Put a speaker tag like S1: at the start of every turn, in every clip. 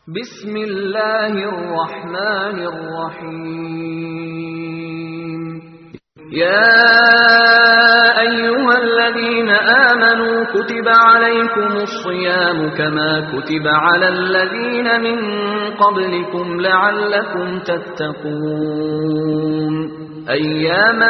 S1: بسم الله الرحمن الرحيم يا أيها الذين آمنوا كتب عليكم الصيام كما كتب على الذين من قبلكم لعلكم تتقون أياما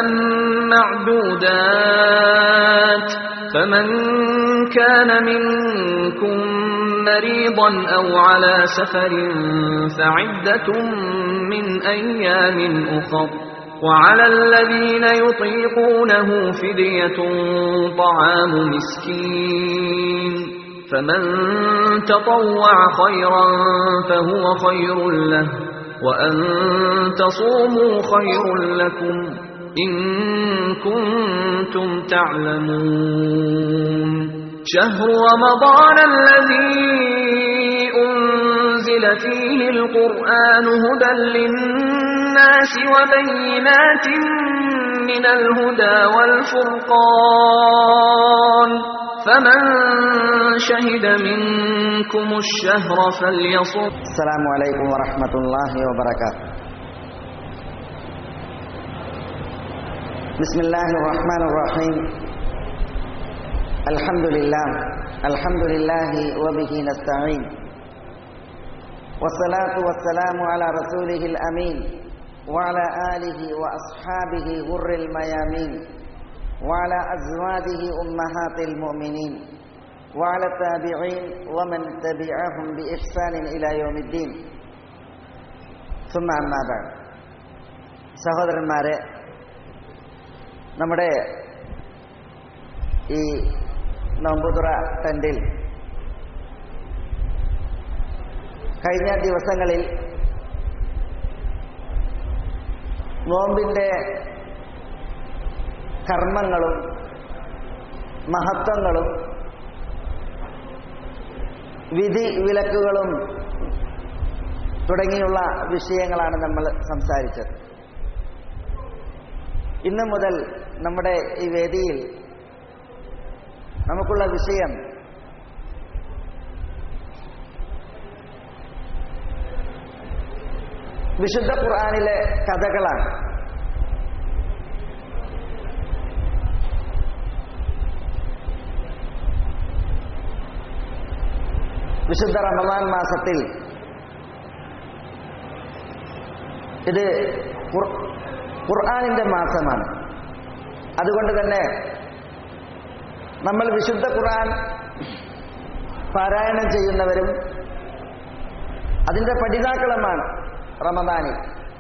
S1: معدودات فمن كان منكم مريضا أو على سفر فعدة من أيام أخر وعلى الذين يطيقونه فدية طعام مسكين فمن تطوع خيرا فهو خير له وأن تصوموا خير لكم إن كنتم تعلمون شهر رمضان الذي أنزل فيه القرآن هدى للناس وبينات من الهدى والفرقان فمن شهد منكم الشهر فليصم
S2: السلام عليكم ورحمة الله وبركاته بسم الله الرحمن الرحيم الحمد لله الحمد لله وبه نستعين والصلاة والسلام على رسوله الأمين وعلى آله وأصحابه غر الميامين وعلى أزواجه أمهات المؤمنين وعلى التابعين ومن تبعهم بإحسان إلى يوم الدين ثم أما بعد സഹോദരന്മാരെ നമ്മുടെ ഈ നോമ്പുതുറ ടെൻറ്റിൽ കഴിഞ്ഞ ദിവസങ്ങളിൽ നോമ്പിൻ്റെ കർമ്മങ്ങളും മഹത്വങ്ങളും വിധി വിലക്കുകളും തുടങ്ങിയുള്ള വിഷയങ്ങളാണ് നമ്മൾ സംസാരിച്ചത് ഇന്നു മുതൽ നമ്മുടെ ഈ വേദിയിൽ നമുക്കുള്ള വിഷയം വിശുദ്ധ ഖുർആാനിലെ കഥകളാണ് വിശുദ്ധ റമദാൻ മാസത്തിൽ ഇത് ഖുർആാനിന്റെ മാസമാണ് അതുകൊണ്ട് തന്നെ നമ്മൾ വിശുദ്ധ ഖുർആൻ പാരായണം ചെയ്യുന്നവരും അതിന്റെ പഠിതാക്കളുമാണ് റമദാനിൽ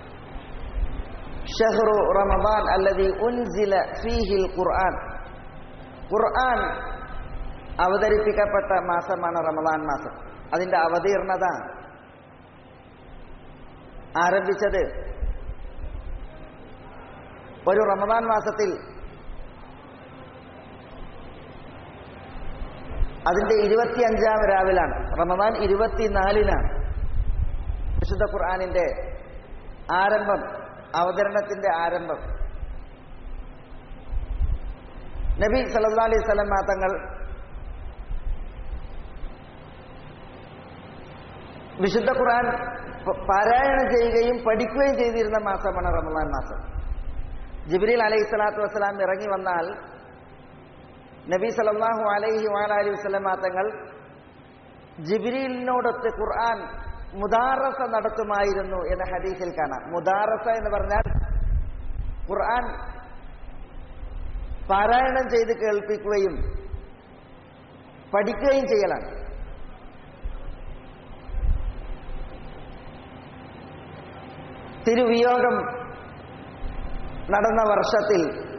S2: ഷഹ്റു റമദാൻ അല്ലതി ഉൻസില ഫീഹിൽ ഖുർആൻ ഖുർആൻ അവതരിപ്പിക്കപ്പെട്ട മാസമാണ് റമദാൻ മാസം അതിന്റെ അവതീർണത ആരംഭിച്ചത് ഒരു റമദാൻ മാസത്തിൽ അതിന്റെ ഇരുപത്തിയഞ്ചാം രാവിലാണ് റമദാൻ ഇരുപത്തിനാലിനാണ് വിശുദ്ധ ഖുർആാനിന്റെ ആരംഭം അവതരണത്തിന്റെ ആരംഭം നബി സല്ലാ അലൈഹി സ്വലം തങ്ങൾ വിശുദ്ധ ഖുർആൻ പാരായണം ചെയ്യുകയും പഠിക്കുകയും ചെയ്തിരുന്ന മാസമാണ് റമദാൻ മാസം ജിബ്രീൽ അലൈഹി സ്വലാത്തു വസ്സലാം ഇറങ്ങി വന്നാൽ നബി സലല്ലാഹു അലൈഹി വാലി വസ്ലം തങ്ങൾ ജിബ്രീലിനോടൊത്ത് ഖുർആൻ മുദാറസ നടത്തുമായിരുന്നു എന്ന ഹദീസിൽ കാണാം മുദാറസ എന്ന് പറഞ്ഞാൽ ഖുർആൻ പാരായണം ചെയ്ത് കേൾപ്പിക്കുകയും പഠിക്കുകയും ചെയ്യലാണ് തിരുവിയോഗം നടന്ന വർഷത്തിൽ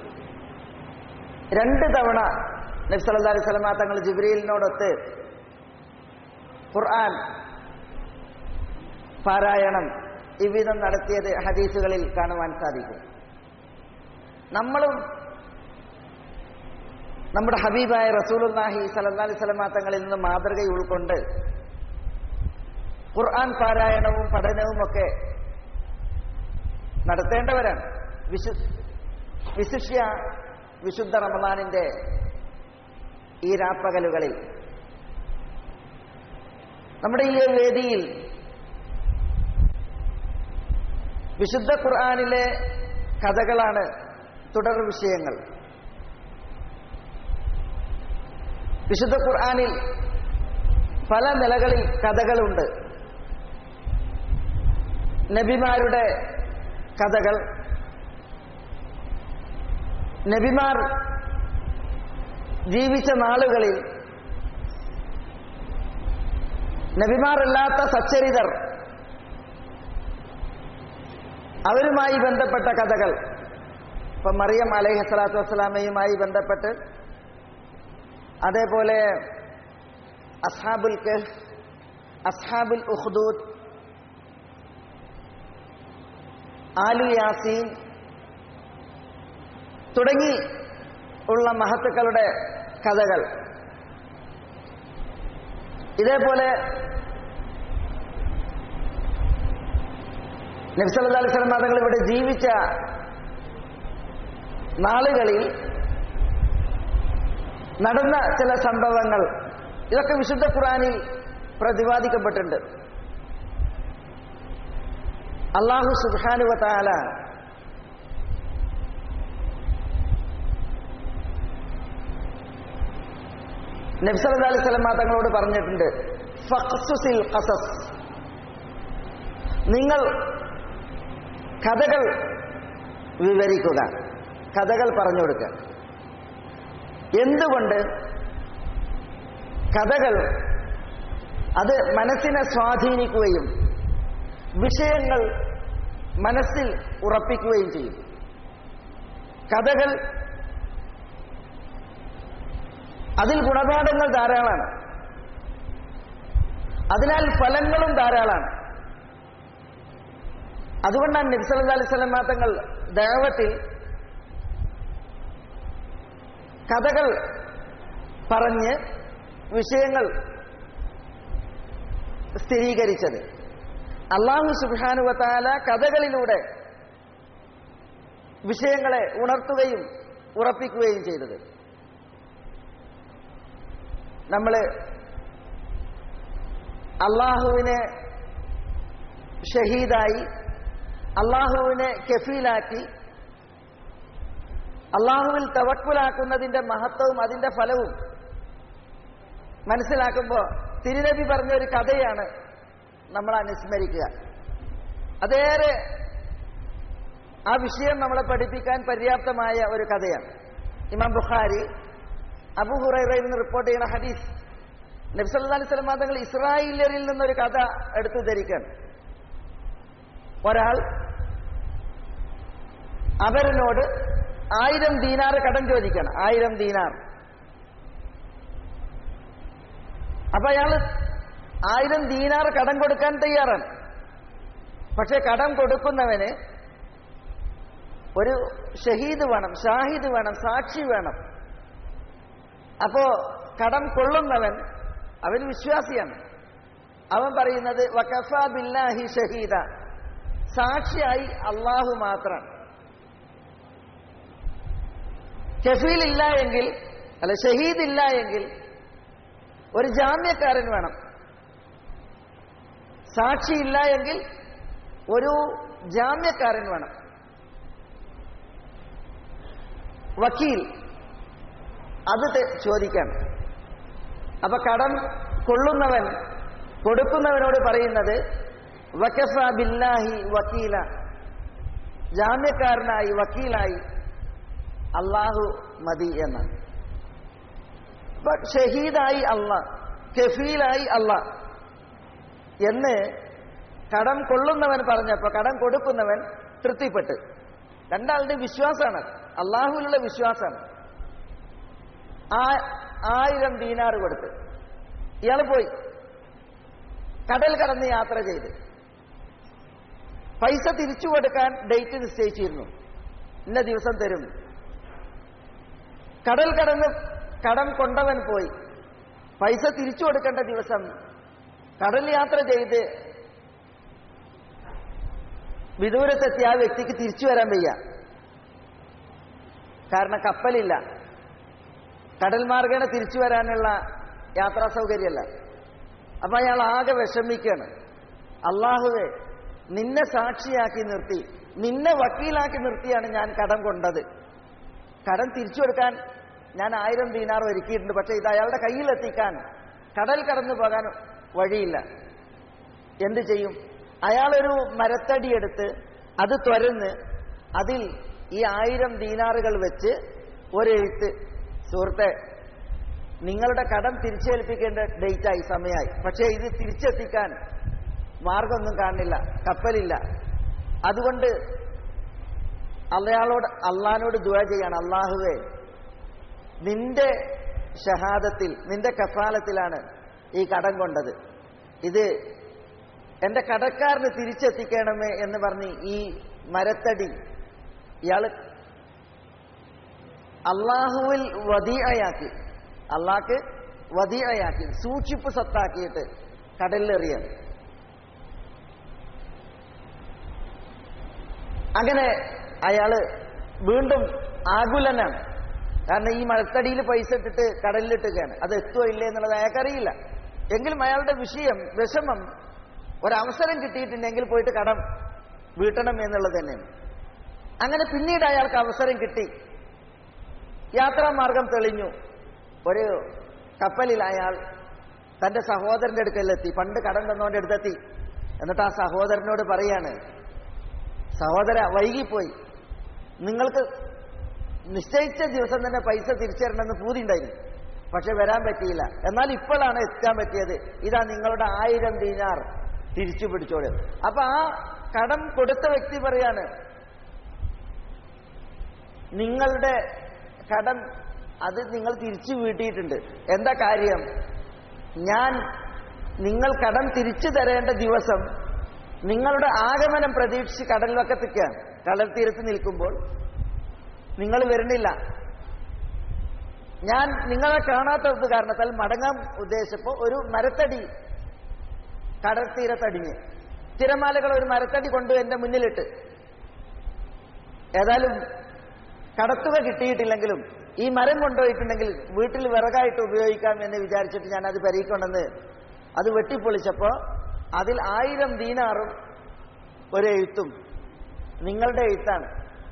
S2: രണ്ട് തവണ നബ്സല്ലാ അലൈഹി സ്വലമാ തങ്ങൾ ജിബ്രീലിനോടൊത്ത് ഖുർആൻ പാരായണം ഇവിധം നടത്തിയത് ഹദീസുകളിൽ കാണുവാൻ സാധിക്കും നമ്മളും നമ്മുടെ ഹബീബായ റസൂലുല്ലാഹി സലല്ലാ അലൈഹി സ്വലമാ തങ്ങളിൽ നിന്ന് മാതൃക ഉൾക്കൊണ്ട് ഖുർആൻ പാരായണവും പഠനവും ഒക്കെ നടത്തേണ്ടവരാണ് വിശു വിശിഷ്യ വിശുദ്ധ റമദാനിന്റെ ഈ രാപ്പകലുകളിൽ നമ്മുടെ ഈ വേദിയിൽ വിശുദ്ധ ഖുർആാനിലെ കഥകളാണ് തുടർ വിഷയങ്ങൾ വിശുദ്ധ ഖുർആാനിൽ പല നിലകളിൽ കഥകളുണ്ട് നബിമാരുടെ കഥകൾ നബിമാർ ജീവിച്ച നാളുകളിൽ നബിമാരല്ലാത്ത സച്ചരിതർ അവരുമായി ബന്ധപ്പെട്ട കഥകൾ ഇപ്പൊ മറിയം അലൈഹി സ്വലാത്തു വസ്സലാമയുമായി ബന്ധപ്പെട്ട് അതേപോലെ അസ്ഹാബുൽ കഹ് അസ്ഹാബുൽ ഉഖ്ദൂദ് ആലു യാസീൻ തുടങ്ങി ഉള്ള മഹത്തുക്കളുടെ കഥകൾ ഇതേപോലെ നബ്സല്ലാ അലൈഹി സ്വലം തങ്ങൾ ഇവിടെ ജീവിച്ച നാളുകളിൽ നടന്ന ചില സംഭവങ്ങൾ ഇതൊക്കെ വിശുദ്ധ ഖുറാനിൽ പ്രതിപാദിക്കപ്പെട്ടിട്ടുണ്ട് അള്ളാഹു സുബാനുവത്താല നബ്സല്ലാ അലൈഹി സ്വലമ തങ്ങളോട് പറഞ്ഞിട്ടുണ്ട് ഫഖ്സുസിൽ ഖസസ് നിങ്ങൾ കഥകൾ വിവരിക്കുക കഥകൾ പറഞ്ഞു കൊടുക്കുക എന്തുകൊണ്ട് കഥകൾ അത് മനസ്സിനെ സ്വാധീനിക്കുകയും വിഷയങ്ങൾ മനസ്സിൽ ഉറപ്പിക്കുകയും ചെയ്യും കഥകൾ അതിൽ ഗുണപാഠങ്ങൾ ധാരാളമാണ് അതിനാൽ ഫലങ്ങളും ധാരാളമാണ് അതുകൊണ്ടാണ് നബ്സല്ലാ അലൈഹി സ്വലം തങ്ങൾ ദേവത്തിൽ കഥകൾ പറഞ്ഞ് വിഷയങ്ങൾ സ്ഥിരീകരിച്ചത് അള്ളാഹു സുബാനുവത്താല കഥകളിലൂടെ വിഷയങ്ങളെ ഉണർത്തുകയും ഉറപ്പിക്കുകയും ചെയ്തത് നമ്മൾ അള്ളാഹുവിനെ ഷഹീദായി അള്ളാഹുവിനെ കെഫീലാക്കി അള്ളാഹുവിൽ തവക്കുലാക്കുന്നതിന്റെ മഹത്വവും അതിന്റെ ഫലവും മനസ്സിലാക്കുമ്പോൾ തിരുനബി പറഞ്ഞ ഒരു കഥയാണ് നമ്മൾ അനുസ്മരിക്കുക അതേറെ ആ വിഷയം നമ്മളെ പഠിപ്പിക്കാൻ പര്യാപ്തമായ ഒരു കഥയാണ് ഇമാം ബുഖാരി അബു ഹുറൈറയിൽ നിന്ന് റിപ്പോർട്ട് ചെയ്യുന്ന ഹദീസ് നബ്സല്ലാ അലൈഹി സ്വലം തങ്ങൾ ഇസ്രായേലരിൽ നിന്നൊരു കഥ എടുത്തു ധരിക്കാൻ ഒരാൾ അവരനോട് ആയിരം ദീനാർ കടം ചോദിക്കണം ആയിരം ദീനാർ അപ്പൊ അയാൾ ആയിരം ദീനാർ കടം കൊടുക്കാൻ തയ്യാറാണ് പക്ഷെ കടം കൊടുക്കുന്നവന് ഒരു ഷഹീദ് വേണം ഷാഹിദ് വേണം സാക്ഷി വേണം അപ്പോ കടം കൊള്ളുന്നവൻ അവൻ വിശ്വാസിയാണ് അവൻ പറയുന്നത് വക്കഫ ബില്ലാഹി ഷഹീദ സാക്ഷിയായി അള്ളാഹു മാത്രമാണ് കഫീൽ ഇല്ല എങ്കിൽ അല്ല ഷഹീദ് ഇല്ല എങ്കിൽ ഒരു ജാമ്യക്കാരൻ വേണം സാക്ഷിയില്ല എങ്കിൽ ഒരു ജാമ്യക്കാരൻ വേണം വക്കീൽ അത് ചോദിക്കാൻ അപ്പൊ കടം കൊള്ളുന്നവൻ കൊടുക്കുന്നവനോട് പറയുന്നത് വക്കഫ ബില്ലാഹി വക്കീല ജാമ്യക്കാരനായി വക്കീലായി അള്ളാഹു മതി എന്നാണ് ഷഹീദായി അല്ല കഫീലായി അല്ല എന്ന് കടം കൊള്ളുന്നവൻ പറഞ്ഞപ്പോ കടം കൊടുക്കുന്നവൻ തൃപ്തിപ്പെട്ട് രണ്ടാളുടെ വിശ്വാസമാണ് അള്ളാഹുവിലുള്ള വിശ്വാസമാണ് ആ ആയിരം ദീനാറ് കൊടുത്ത് ഇയാൾ പോയി കടൽ കടന്ന് യാത്ര ചെയ്ത് പൈസ തിരിച്ചു കൊടുക്കാൻ ഡേറ്റ് നിശ്ചയിച്ചിരുന്നു ഇന്ന ദിവസം തരും കടൽ കടന്ന് കടം കൊണ്ടവൻ പോയി പൈസ തിരിച്ചു കൊടുക്കേണ്ട ദിവസം കടൽ യാത്ര ചെയ്ത് വിദൂരത്തെത്തിയ ആ വ്യക്തിക്ക് തിരിച്ചു വരാൻ വയ്യ കാരണം കപ്പലില്ല കടൽ മാർഗേണ തിരിച്ചു വരാനുള്ള യാത്രാ സൗകര്യമല്ല അപ്പൊ അയാൾ ആകെ വിഷമിക്കുകയാണ് അള്ളാഹുവെ നിന്നെ സാക്ഷിയാക്കി നിർത്തി നിന്നെ വക്കീലാക്കി നിർത്തിയാണ് ഞാൻ കടം കൊണ്ടത് കടം തിരിച്ചു കൊടുക്കാൻ ഞാൻ ആയിരം ദീനാർ ഒരുക്കിയിട്ടുണ്ട് പക്ഷേ ഇത് അയാളുടെ കയ്യിലെത്തിക്കാൻ കടൽ കടന്നു പോകാൻ വഴിയില്ല എന്ത് ചെയ്യും അയാളൊരു മരത്തടി എടുത്ത് അത് തുരന്ന് അതിൽ ഈ ആയിരം ദീനാറുകൾ വെച്ച് ഒരെഴുത്ത് സുഹൃത്തെ നിങ്ങളുടെ കടം തിരിച്ചേൽപ്പിക്കേണ്ട ഡേറ്റായി സമയമായി പക്ഷേ ഇത് തിരിച്ചെത്തിക്കാൻ മാർഗമൊന്നും കാണില്ല കപ്പലില്ല അതുകൊണ്ട് അയാളോട് അള്ളഹാനോട് ദുവ ചെയ്യാണ് അള്ളാഹുവേ നിന്റെ ഷഹാദത്തിൽ നിന്റെ കഫാലത്തിലാണ് ഈ കടം കൊണ്ടത് ഇത് എന്റെ കടക്കാരന് തിരിച്ചെത്തിക്കണമേ എന്ന് പറഞ്ഞ് ഈ മരത്തടി ഇയാള് അള്ളാഹുവിൽ വധീഅയാക്കി അള്ളാഹ്ക്ക് വധീഅയാക്കി സൂക്ഷിപ്പ് സത്താക്കിയിട്ട് കടലിലെറിയാണ് അങ്ങനെ അയാള് വീണ്ടും ആകുലനാണ് കാരണം ഈ മഴത്തടിയിൽ പൈസ ഇട്ടിട്ട് കടലിലിട്ടുകയാണ് അത് എത്തുമോ ഇല്ലേ എന്നുള്ളത് അയാൾക്കറിയില്ല എങ്കിലും അയാളുടെ വിഷയം വിഷമം ഒരവസരം കിട്ടിയിട്ടുണ്ടെങ്കിൽ പോയിട്ട് കടം വീട്ടണം എന്നുള്ളത് തന്നെയാണ് അങ്ങനെ പിന്നീട് അയാൾക്ക് അവസരം കിട്ടി യാത്രാമാർഗം തെളിഞ്ഞു ഒരു കപ്പലിൽ അയാൾ തന്റെ സഹോദരന്റെ അടുക്കലെത്തി പണ്ട് കടം തന്നോണ്ട് അടുത്തെത്തി എന്നിട്ട് ആ സഹോദരനോട് പറയാണ് സഹോദര വൈകിപ്പോയി നിങ്ങൾക്ക് നിശ്ചയിച്ച ദിവസം തന്നെ പൈസ തിരിച്ചരണമെന്ന് പൂതി ഉണ്ടായിരുന്നു പക്ഷെ വരാൻ പറ്റിയില്ല എന്നാൽ ഇപ്പോഴാണ് എത്താൻ പറ്റിയത് ഇതാ നിങ്ങളുടെ ആയിരം ദീനാർ തിരിച്ചു പിടിച്ചോളൂ അപ്പൊ ആ കടം കൊടുത്ത വ്യക്തി പറയാണ് നിങ്ങളുടെ കടം അത് നിങ്ങൾ തിരിച്ചു വീട്ടിയിട്ടുണ്ട് എന്താ കാര്യം ഞാൻ നിങ്ങൾ കടം തിരിച്ചു തരേണ്ട ദിവസം നിങ്ങളുടെ ആഗമനം പ്രതീക്ഷിച്ച് കടൽ വക്കത്തേക്കാണ് കടൽ തീരത്ത് നിൽക്കുമ്പോൾ നിങ്ങൾ വരുന്നില്ല ഞാൻ നിങ്ങളെ കാണാത്തത് കാരണത്താൽ മടങ്ങാൻ ഉദ്ദേശിച്ചപ്പോൾ ഒരു മരത്തടി കടൽ തീരത്തടിഞ്ഞ് തിരമാലകൾ ഒരു മരത്തടി കൊണ്ട് എന്റെ മുന്നിലിട്ട് ഏതായാലും കടത്തുക കിട്ടിയിട്ടില്ലെങ്കിലും ഈ മരം കൊണ്ടുപോയിട്ടുണ്ടെങ്കിൽ വീട്ടിൽ വിറകായിട്ട് ഉപയോഗിക്കാം എന്ന് വിചാരിച്ചിട്ട് ഞാൻ അത് പരീക്കൊണ്ടെന്ന് അത് വെട്ടിപ്പൊളിച്ചപ്പോ അതിൽ ആയിരം ദീനാറും ഒരു എഴുത്തും നിങ്ങളുടെ എഴുത്താണ്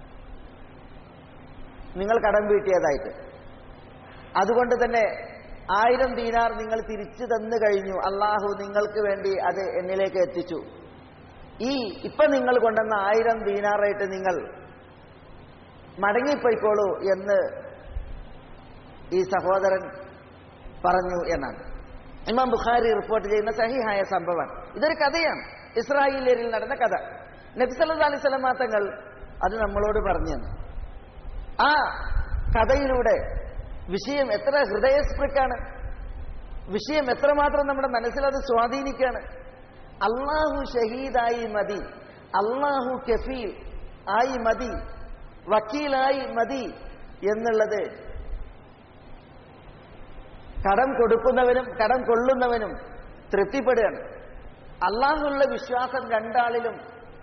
S2: നിങ്ങൾ കടം വീട്ടിയതായിട്ട് അതുകൊണ്ട് തന്നെ ആയിരം ദീനാർ നിങ്ങൾ തിരിച്ചു തന്നു കഴിഞ്ഞു അള്ളാഹു നിങ്ങൾക്ക് വേണ്ടി അത് എന്നിലേക്ക് എത്തിച്ചു ഈ ഇപ്പൊ നിങ്ങൾ കൊണ്ടുവന്ന ആയിരം ദീനാറായിട്ട് നിങ്ങൾ മടങ്ങിപ്പോയിക്കോളൂ എന്ന് ഈ സഹോദരൻ പറഞ്ഞു എന്നാണ് ഇമാം ബുഖാരി റിപ്പോർട്ട് ചെയ്യുന്ന സഹിഹായ സംഭവമാണ് ഇതൊരു കഥയാണ് ഇസ്രായേലിൽ നടന്ന കഥ നബ്സല്ലാ അലൈഹി സ്വലമാ തങ്ങൾ അത് നമ്മളോട് പറഞ്ഞു തന്നു ആ കഥയിലൂടെ വിഷയം എത്ര ഹൃദയസ്പൃക്കാണ് വിഷയം എത്രമാത്രം നമ്മുടെ മനസ്സിൽ അത് സ്വാധീനിക്കാണ് അള്ളാഹു ഷഹീദായി മതി അള്ളാഹു കഫീൽ ആയി മതി വക്കീലായി മതി എന്നുള്ളത് കടം കൊടുക്കുന്നവനും കടം കൊള്ളുന്നവനും തൃപ്തിപ്പെടുകയാണ് അള്ളാഹുള്ള വിശ്വാസം രണ്ടാളിലും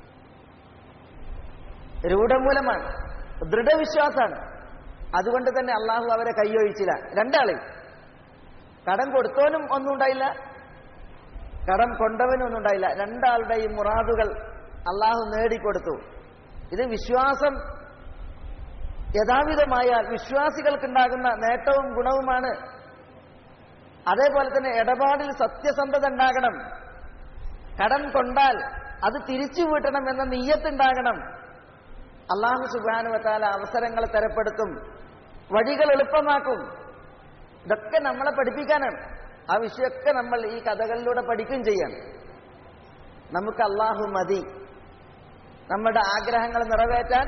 S2: രൂഢമൂലമാണ് ദൃഢവിശ്വാസമാണ് അതുകൊണ്ട് തന്നെ അള്ളാഹു അവരെ കൈയൊഴിച്ചില്ല രണ്ടാളിൽ കടം കൊടുത്തവനും ഒന്നും ഉണ്ടായില്ല കടം കൊണ്ടവനും ഒന്നും ഉണ്ടായില്ല രണ്ടാളുടെയും മുറാദുകൾ അള്ളാഹു നേടിക്കൊടുത്തു ഇത് വിശ്വാസം യഥാവിധമായാൽ വിശ്വാസികൾക്കുണ്ടാകുന്ന നേട്ടവും ഗുണവുമാണ് അതേപോലെ തന്നെ ഇടപാടിൽ സത്യസന്ധത ഉണ്ടാകണം കടം കൊണ്ടാൽ അത് തിരിച്ചു വീട്ടണം എന്ന നീയത്തുണ്ടാകണം അള്ളാഹു സുബാനുവത്താല അവസരങ്ങൾ തരപ്പെടുത്തും വഴികൾ എളുപ്പമാക്കും ഇതൊക്കെ നമ്മളെ പഠിപ്പിക്കാനാണ് ആ വിഷയമൊക്കെ നമ്മൾ ഈ കഥകളിലൂടെ പഠിക്കുകയും ചെയ്യണം നമുക്ക് അള്ളാഹു മതി നമ്മുടെ ആഗ്രഹങ്ങൾ നിറവേറ്റാൻ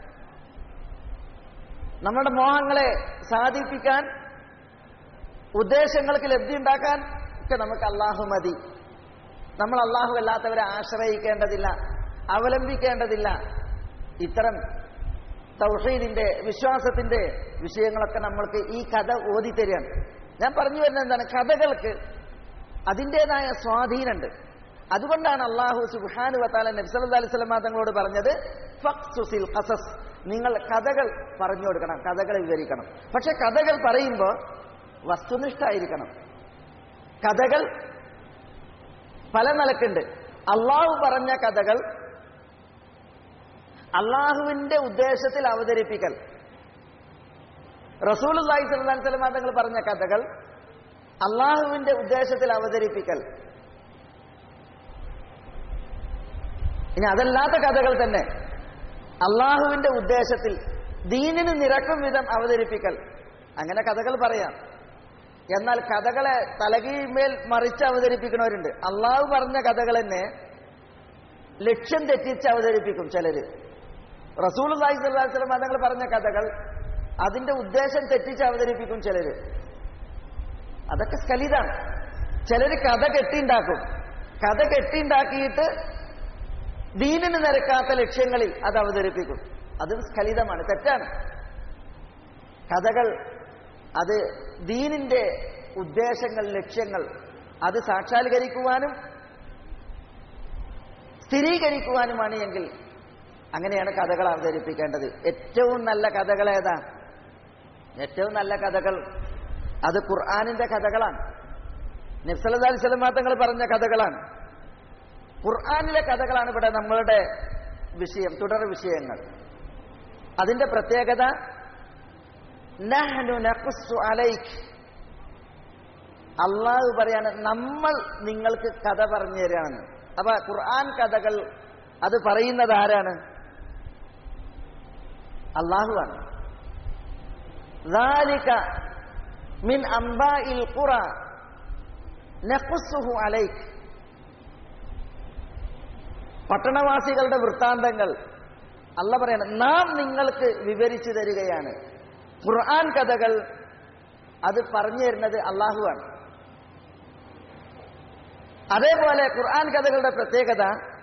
S2: നമ്മുടെ മോഹങ്ങളെ സാധിപ്പിക്കാൻ ഉദ്ദേശങ്ങൾക്ക് ലബ്ധി ഉണ്ടാക്കാൻ ഒക്കെ നമുക്ക് അള്ളാഹു മതി നമ്മൾ അള്ളാഹു അല്ലാത്തവരെ ആശ്രയിക്കേണ്ടതില്ല അവലംബിക്കേണ്ടതില്ല ഇത്തരം തൗഹീദിന്റെ വിശ്വാസത്തിന്റെ വിഷയങ്ങളൊക്കെ നമ്മൾക്ക് ഈ കഥ ഓതിത്തരികയാണ് ഞാൻ പറഞ്ഞു വരുന്നത് എന്താണ് കഥകൾക്ക് അതിൻ്റെതായ സ്വാധീനമുണ്ട് അതുകൊണ്ടാണ് അള്ളാഹു സുബാനു വത്താല നബ്സല്ലാ അലൈഹി സ്വലമ തങ്ങളോട് പറഞ്ഞത് ഫക്സുസിൽ ഖസസ് നിങ്ങൾ കഥകൾ പറഞ്ഞു കൊടുക്കണം കഥകൾ വിവരിക്കണം പക്ഷെ കഥകൾ പറയുമ്പോൾ വസ്തുനിഷ്ഠായിരിക്കണം കഥകൾ പല നിലക്കുണ്ട് അള്ളാഹു പറഞ്ഞ കഥകൾ അള്ളാഹുവിന്റെ ഉദ്ദേശത്തിൽ അവതരിപ്പിക്കൽ റസൂൽ അള്ളാഹി സ്വലാൻ സ്വലമാ തങ്ങൾ പറഞ്ഞ കഥകൾ അള്ളാഹുവിന്റെ ഉദ്ദേശത്തിൽ അവതരിപ്പിക്കൽ ഇനി അതല്ലാത്ത കഥകൾ തന്നെ അള്ളാഹുവിന്റെ ഉദ്ദേശത്തിൽ ദീനിന് നിരക്കും വിധം അവതരിപ്പിക്കൽ അങ്ങനെ കഥകൾ പറയാം എന്നാൽ കഥകളെ തലകീമേൽ മറിച്ച് അവതരിപ്പിക്കുന്നവരുണ്ട് അള്ളാഹു പറഞ്ഞ കഥകൾ തന്നെ ലക്ഷ്യം തെറ്റിച്ച് അവതരിപ്പിക്കും ചിലര് റസൂൽ അള്ളാഹി സ്വലാസ്ലം മതങ്ങൾ പറഞ്ഞ കഥകൾ അതിന്റെ ഉദ്ദേശം തെറ്റിച്ച് അവതരിപ്പിക്കും ചിലര് അതൊക്കെ സ്കലിതാണ് ചിലര് കഥ കെട്ടിണ്ടാക്കും കഥ കെട്ടിണ്ടാക്കിയിട്ട് ദീനിന് നിരക്കാത്ത ലക്ഷ്യങ്ങളിൽ അത് അവതരിപ്പിക്കും അത് സ്ഖലിതമാണ് തെറ്റാണ് കഥകൾ അത് ദീനിന്റെ ഉദ്ദേശങ്ങൾ ലക്ഷ്യങ്ങൾ അത് സാക്ഷാത്കരിക്കുവാനും സ്ഥിരീകരിക്കുവാനുമാണ് എങ്കിൽ അങ്ങനെയാണ് കഥകൾ അവതരിപ്പിക്കേണ്ടത് ഏറ്റവും നല്ല കഥകൾ ഏതാ ഏറ്റവും നല്ല കഥകൾ അത് ഖുർആാനിന്റെ കഥകളാണ് നബ്സലി സ്വലമാ തങ്ങൾ പറഞ്ഞ കഥകളാണ് ഖുർആാനിലെ കഥകളാണ് ഇവിടെ നമ്മളുടെ വിഷയം തുടർ വിഷയങ്ങൾ അതിന്റെ പ്രത്യേകത നഹ്നു നഖുസ്സു അലൈക് അള്ളാഹു പറയാണ് നമ്മൾ നിങ്ങൾക്ക് കഥ പറഞ്ഞു തരാണെന്ന് അപ്പൊ ഖുർആൻ കഥകൾ അത് പറയുന്നത് ആരാണ് അള്ളാഹുവാണ് ذلك من أنباء القرى نقصه عليك പട്ടണവാസികളുടെ വൃത്താന്തങ്ങൾ അല്ല പറയണം നാം നിങ്ങൾക്ക് വിവരിച്ചു തരികയാണ് ഖുർആൻ കഥകൾ അത് പറഞ്ഞു തരുന്നത് അള്ളാഹുവാണ് അതേപോലെ ഖുർആൻ കഥകളുടെ പ്രത്യേകത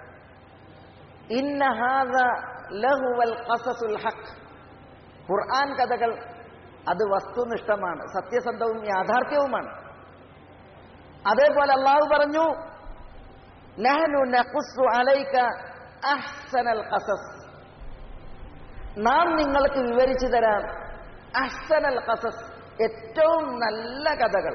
S2: ഇന്നഹാദ ലഹുവൽ ഖസസുൽ ഹഖ് ഖുർആൻ കഥകൾ അത് വസ്തുനിഷ്ഠമാണ് സത്യസന്ധവും യാഥാർത്ഥ്യവുമാണ് അതേപോലെ അള്ളാഹു പറഞ്ഞു നഹനു നഖുസ്സു അലൈക അഹ്സനൽ ഖസസ് നാം നിങ്ങൾക്ക് വിവരിച്ചു തരാം അഹ്സനൽ ഖസസ് ഏറ്റവും നല്ല കഥകൾ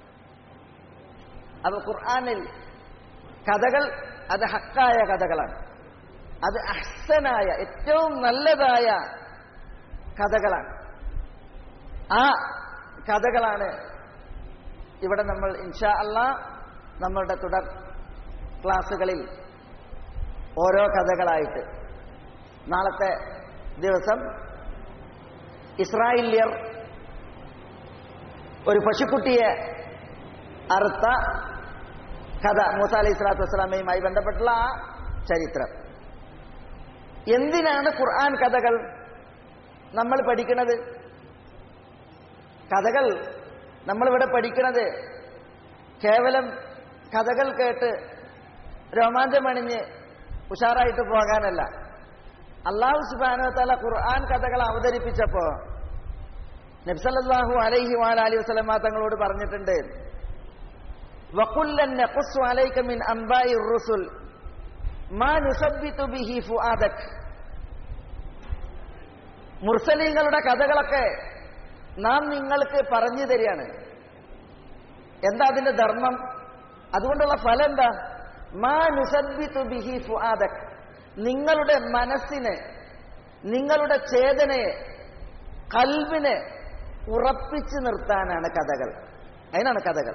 S2: അത് ഖുർആനിൽ കഥകൾ അത് ഹക്കായ കഥകളാണ് അത് അഹ്സനായ ഏറ്റവും നല്ലതായ കഥകളാണ് ആ കഥകളാണ് ഇവിടെ നമ്മൾ ഇൻഷാ അല്ല നമ്മളുടെ തുടർ ക്ലാസ്സുകളിൽ ഓരോ കഥകളായിട്ട് നാളത്തെ ദിവസം ഇസ്രായേലിയർ ഒരു പശുക്കുട്ടിയെ അറുത്ത കഥ മൂസ അലൈഹി സ്വലാത്തു വസ്സലാമയുമായി ബന്ധപ്പെട്ടുള്ള ആ ചരിത്രം എന്തിനാണ് ഖുർആൻ കഥകൾ നമ്മൾ പഠിക്കുന്നത് കഥകൾ നമ്മളിവിടെ പഠിക്കുന്നത് കേവലം കഥകൾ കേട്ട് രോമാഞ്ചമണിഞ്ഞ് ഉഷാറായിട്ട് പോകാനല്ല അള്ളാഹു സുബാനോ തല ഖുർആൻ കഥകൾ അവതരിപ്പിച്ചപ്പോ നബ്സല്ലാഹു അലൈഹി വാലി വസ്ലമ തങ്ങളോട് പറഞ്ഞിട്ടുണ്ട് വക്കുല്ലൻ നഖുസ്സു അലൈക മിൻ അംബായി റുസുൽ മാ നുസബ്ബിതു ബിഹി ഫുആദക് മുർസലീങ്ങളുടെ കഥകളൊക്കെ നാം നിങ്ങൾക്ക് പറഞ്ഞു തരികയാണ് എന്താ അതിന്റെ ധർമ്മം അതുകൊണ്ടുള്ള ഫലം എന്താ മാ നുസബ്ബിതു ബിഹി ഫുആദക് നിങ്ങളുടെ മനസ്സിനെ നിങ്ങളുടെ ചേതനയെ കൽവിനെ ഉറപ്പിച്ചു നിർത്താനാണ് കഥകൾ അതിനാണ് കഥകൾ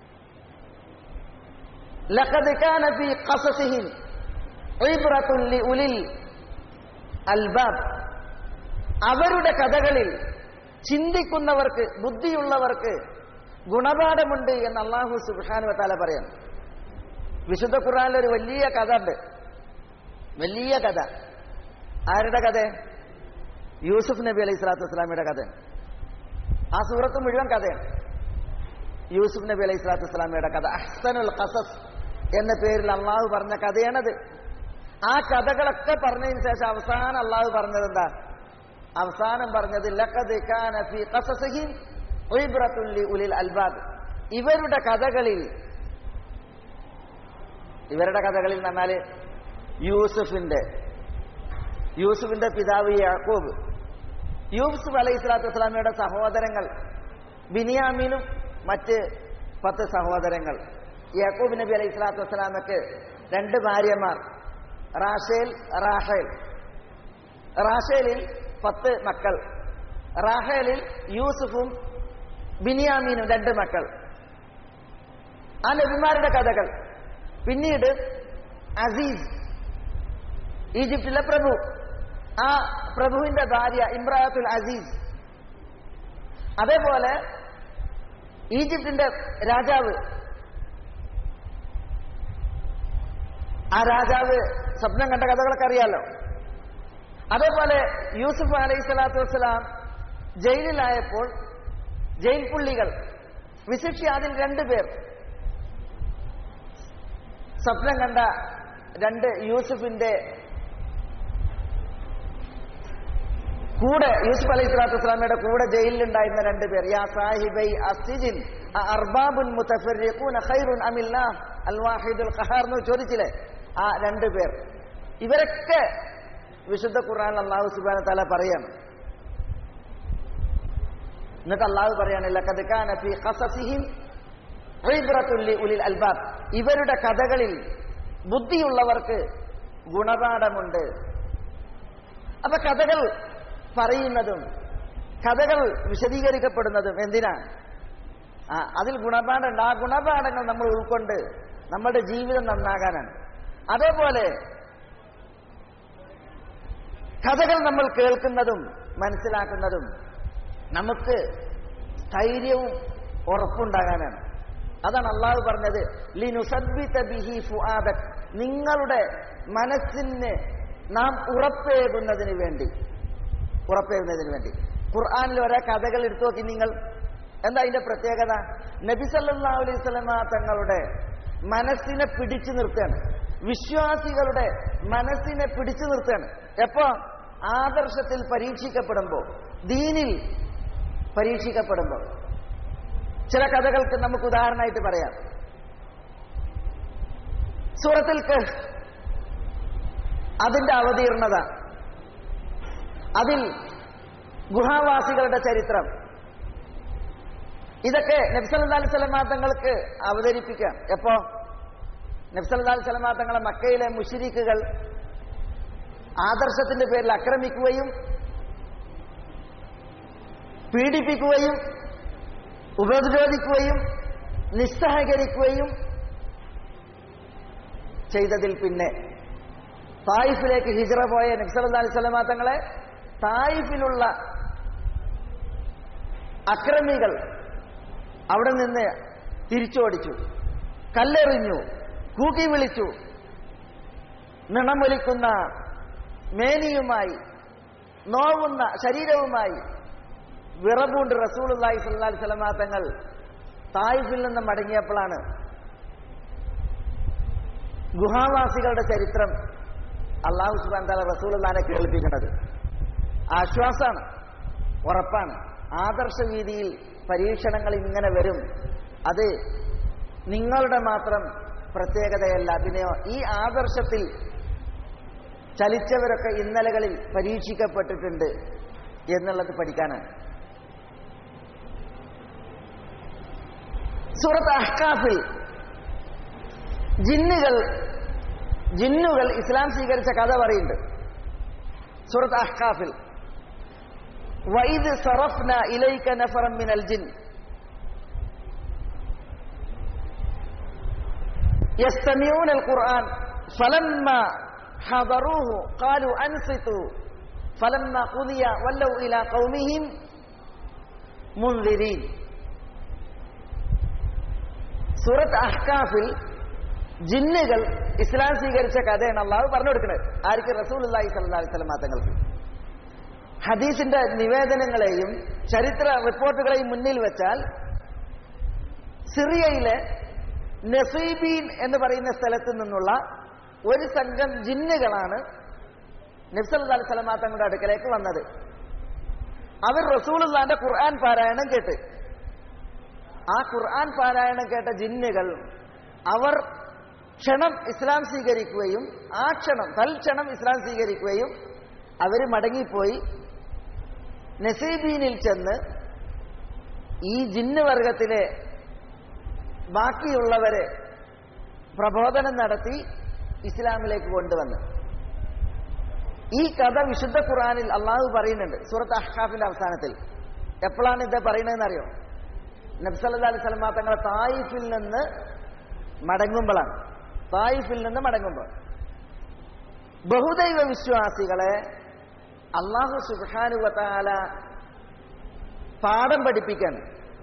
S2: ലഖദ് കാന ഫീ ഖസസിഹിം ഇബ്റത്തുൻ ലിഉലിൽ അൽബാബ് അവരുടെ കഥകളിൽ ചിന്തിക്കുന്നവർക്ക് ബുദ്ധിയുള്ളവർക്ക് ഗുണപാഠമുണ്ട് എന്ന് അള്ളാഹു സുബാനു വത്താല പറയാം വിശുദ്ധ ഖുർആനിൽ ഒരു വലിയ കഥ ഉണ്ട് വലിയ കഥ ആരുടെ കഥ യൂസുഫ് നബി അലൈഹി സ്വലാത്തു വസ്സലാമിയുടെ കഥ ആ സൂറത്ത് മുഴുവൻ കഥയാണ് യൂസുഫ് നബി അലൈഹി സ്വലാത്തു വസ്സലാമിയുടെ കഥ അഹ്സനുൽ ഖസസ് എന്ന പേരിൽ അള്ളാഹു പറഞ്ഞ കഥയാണത് ആ കഥകളൊക്കെ പറഞ്ഞതിന് ശേഷം അവസാനം അള്ളാഹു പറഞ്ഞത് എന്താ അവസാനം പറഞ്ഞത് ലഖദ് കാന ഫീ ഖസസിഹിം ഇബ്റത്തുൽ ലിഉലിൽ അൽബാബ് ഇവരുടെ കഥകളിൽ ഇവരുടെ കഥകളിൽ എന്ന് പറഞ്ഞാല് യൂസുഫിന്റെ യൂസുഫിന്റെ പിതാവ് യാക്കൂബ് യൂസുഫ് അലൈഹി സ്വലാത്തു വസ്സലാമയുടെ സഹോദരങ്ങൾ ബിനിയാമീനും മറ്റ് പത്ത് സഹോദരങ്ങൾ യാക്കൂബ് നബി അലൈഹി സ്വലാത്തു വസ്സലാമക്ക് രണ്ട് ഭാര്യമാർ റാഷേൽ റാഹേൽ റാഷേലിൽ പത്ത് മക്കൾ റാഹേലിൽ യൂസുഫും ബിനിയാമീനും രണ്ട് മക്കൾ ആ നബിമാരുടെ കഥകൾ പിന്നീട് അസീസ് ഈജിപ്തിലെ പ്രഭു ആ പ്രഭുവിന്റെ ഭാര്യ ഇമ്രാത്തുൽ അസീസ് അതേപോലെ ഈജിപ്തിന്റെ രാജാവ് ആ രാജാവ് സ്വപ്നം കണ്ട കഥകളൊക്കെ അറിയാലോ അതേപോലെ യൂസുഫ് അലൈഹി സ്വലാത്തു വസ്സലാം ജയിലിലായപ്പോൾ ജയിൽ പുള്ളികൾ വിശിഷ്യ അതിൽ രണ്ടുപേർ സ്വപ്നം കണ്ട രണ്ട് യൂസുഫിന്റെ കൂടെ യൂസുഫ് അലൈഹി സ്വലാത്തു വസ്സലാമയുടെ കൂടെ ജയിലിലുണ്ടായിരുന്ന രണ്ടുപേർ യാ സാഹിബൈ അസ്തിജിൻ അർബാബുൻ മുതഫർരിഖൂന ഖൈറുൻ അമില്ലാഹ് അൽ വാഹിദുൽ ഖഹാർ എന്ന് ചോദിച്ചില്ലേ ആ രണ്ടുപേർ ഇവരൊക്കെ വിശുദ്ധ ഖുർആൻ അള്ളാഹു സുബാന തല പറയാണ് എന്നിട്ട് അള്ളാഹു പറയാണ് ലഖദ് കാന ഫീ ഖസസിഹിം ഇബ്റത്തുൽ ലിഉലിൽ അൽബാബ് ഇവരുടെ കഥകളിൽ ബുദ്ധിയുള്ളവർക്ക് ഗുണപാഠമുണ്ട് അപ്പൊ കഥകൾ പറയുന്നതും കഥകൾ വിശദീകരിക്കപ്പെടുന്നതും എന്തിനാ ആ അതിൽ ഗുണപാഠമുണ്ട് ആ ഗുണപാഠങ്ങൾ നമ്മൾ ഉൾക്കൊണ്ട് നമ്മുടെ ജീവിതം നന്നാകാനാണ് അതേപോലെ കഥകൾ നമ്മൾ കേൾക്കുന്നതും മനസ്സിലാക്കുന്നതും നമുക്ക് സ്ഥൈര്യവും ഉറപ്പുണ്ടാകാനാണ് അതാണ് അള്ളാഹു പറഞ്ഞത് ലിനുസദ്ബിത ബിഹി ഫുആദക് നിങ്ങളുടെ മനസ്സിന് നാം ഉറപ്പേകുന്നതിന് വേണ്ടി ഉറപ്പേകുന്നതിന് വേണ്ടി ഖുർആാനിൽ ഒരേ കഥകൾ എടുത്തു നോക്കി നിങ്ങൾ എന്താ അതിന്റെ പ്രത്യേകത നബി സല്ലല്ലാഹു അലൈഹി വസല്ലമ തങ്ങളുടെ മനസ്സിനെ പിടിച്ചു നിർത്തുകയാണ് വിശ്വാസികളുടെ മനസ്സിനെ പിടിച്ചു നിർത്തുകയാണ് എപ്പോ ആദർശത്തിൽ പരീക്ഷിക്കപ്പെടുമ്പോൾ ദീനിൽ പരീക്ഷിക്കപ്പെടുമ്പോൾ ചില കഥകൾക്ക് നമുക്ക് ഉദാഹരണമായിട്ട് പറയാം സൂറത്തിൽ കഹ്ഫ് അതിന്റെ അവതീർണത അതിൽ ഗുഹാവാസികളുടെ ചരിത്രം ഇതൊക്കെ നബ്സല്ലാ സ്വലമാ തങ്ങൾക്ക് അവതരിപ്പിക്കാം എപ്പോ നബ്സല്ലാ സ്വലമാ തങ്ങളെ മക്കയിലെ മുഷിരിക്കുകൾ ആദർശത്തിന്റെ പേരിൽ ആക്രമിക്കുകയും പീഡിപ്പിക്കുകയും ഉപദ്രവിക്കുകയും നിസ്സഹകരിക്കുകയും ചെയ്തതിൽ പിന്നെ തായിഫിലേക്ക് ഹിജറ പോയ നബ്സല്ലാ സ്വലമാ തങ്ങളെ തായിഫിലുള്ള അക്രമികൾ അവിടെ നിന്ന് തിരിച്ചോടിച്ചു കല്ലെറിഞ്ഞു കൂക്കി വിളിച്ചു നിണമൊലിക്കുന്ന മേനിയുമായി നോവുന്ന ശരീരവുമായി വിറപൂണ്ട് റസൂലുല്ലാഹി സ്വല്ലല്ലാഹി സ്വലമാ തങ്ങൾ തായിഫിൽ നിന്ന് മടങ്ങിയപ്പോഴാണ് ഗുഹാവാസികളുടെ ചരിത്രം അള്ളാഹു സുബാൻ താല റസൂലുല്ലാനെ കേൾപ്പിക്കുന്നത് ആശ്വാസമാണ് ഉറപ്പാണ് ആദർശ രീതിയിൽ പരീക്ഷണങ്ങൾ ഇങ്ങനെ വരും അത് നിങ്ങളുടെ മാത്രം പ്രത്യേകതയല്ല പിന്നെയോ ഈ ആദർശത്തിൽ ചലിച്ചവരൊക്കെ ഇന്നലകളിൽ പരീക്ഷിക്കപ്പെട്ടിട്ടുണ്ട് എന്നുള്ളത് പഠിക്കാനാണ് സൂറത്ത് അഹ്കാഫിൽ ജിന്നുകൾ ജിന്നുകൾ ഇസ്ലാം സ്വീകരിച്ച കഥ പറയുന്നുണ്ട് സൂറത്ത് അഹ്കാഫിൽ വൈദ് സറഫ്ന ഇലൈക നഫറം മിനൽ ജിൻ يستمعون القرآن فلما حضروه قالوا أنصتوا فلما قضي ولوا إلى قومهم منذرين സൂറത്ത് അഹ്കാഫിൽ ജിന്നുകൾ ഇസ്ലാം സ്വീകരിച്ച കഥയാണ് അള്ളാഹു പറഞ്ഞു കൊടുക്കുന്നത് ആർക്ക് റസൂൽ അള്ളാഹി സല്ലാ വസ്ലം തങ്ങൾക്ക് ഹദീസിന്റെ നിവേദനങ്ങളെയും ചരിത്ര റിപ്പോർട്ടുകളെയും മുന്നിൽ വെച്ചാൽ സിറിയയിലെ നസീബീൻ എന്ന് പറയുന്ന സ്ഥലത്ത് നിന്നുള്ള ഒരു സംഘം ജിന്നുകളാണ് നബ്സല്ലാ സ്വലമാ തങ്ങളുടെ അടുക്കലേക്ക് വന്നത് അവർ റസൂലുള്ളാന്റെ ഖുർആൻ പാരായണം കേട്ട് ആ ഖുർആൻ പാരായണം കേട്ട ജിന്നുകൾ അവർ ക്ഷണം ഇസ്ലാം സ്വീകരിക്കുകയും ആ ക്ഷണം തൽക്ഷണം ഇസ്ലാം സ്വീകരിക്കുകയും അവർ മടങ്ങിപ്പോയി നസീബീനിൽ ചെന്ന് ഈ ജിന്ന് വർഗത്തിലെ ബാക്കിയുള്ളവരെ പ്രബോധനം നടത്തി ഇസ്ലാമിലേക്ക് കൊണ്ടുവന്നു ഈ കഥ വിശുദ്ധ ഖുറാനിൽ അള്ളാഹു പറയുന്നുണ്ട് സൂറത്ത് അഹ്കാഫിന്റെ അവസാനത്തിൽ എപ്പോഴാണ് ഇത് പറയുന്നതെന്ന് അറിയോ നബ്സല്ലാ അലൈഹി സ്വലമാ തങ്ങളെ തായിഫിൽ നിന്ന് മടങ്ങുമ്പോഴാണ് തായിഫിൽ നിന്ന് മടങ്ങുമ്പോൾ ബഹുദൈവ വിശ്വാസികളെ അള്ളാഹു സുബാനുവത്താല പാഠം പഠിപ്പിക്കാൻ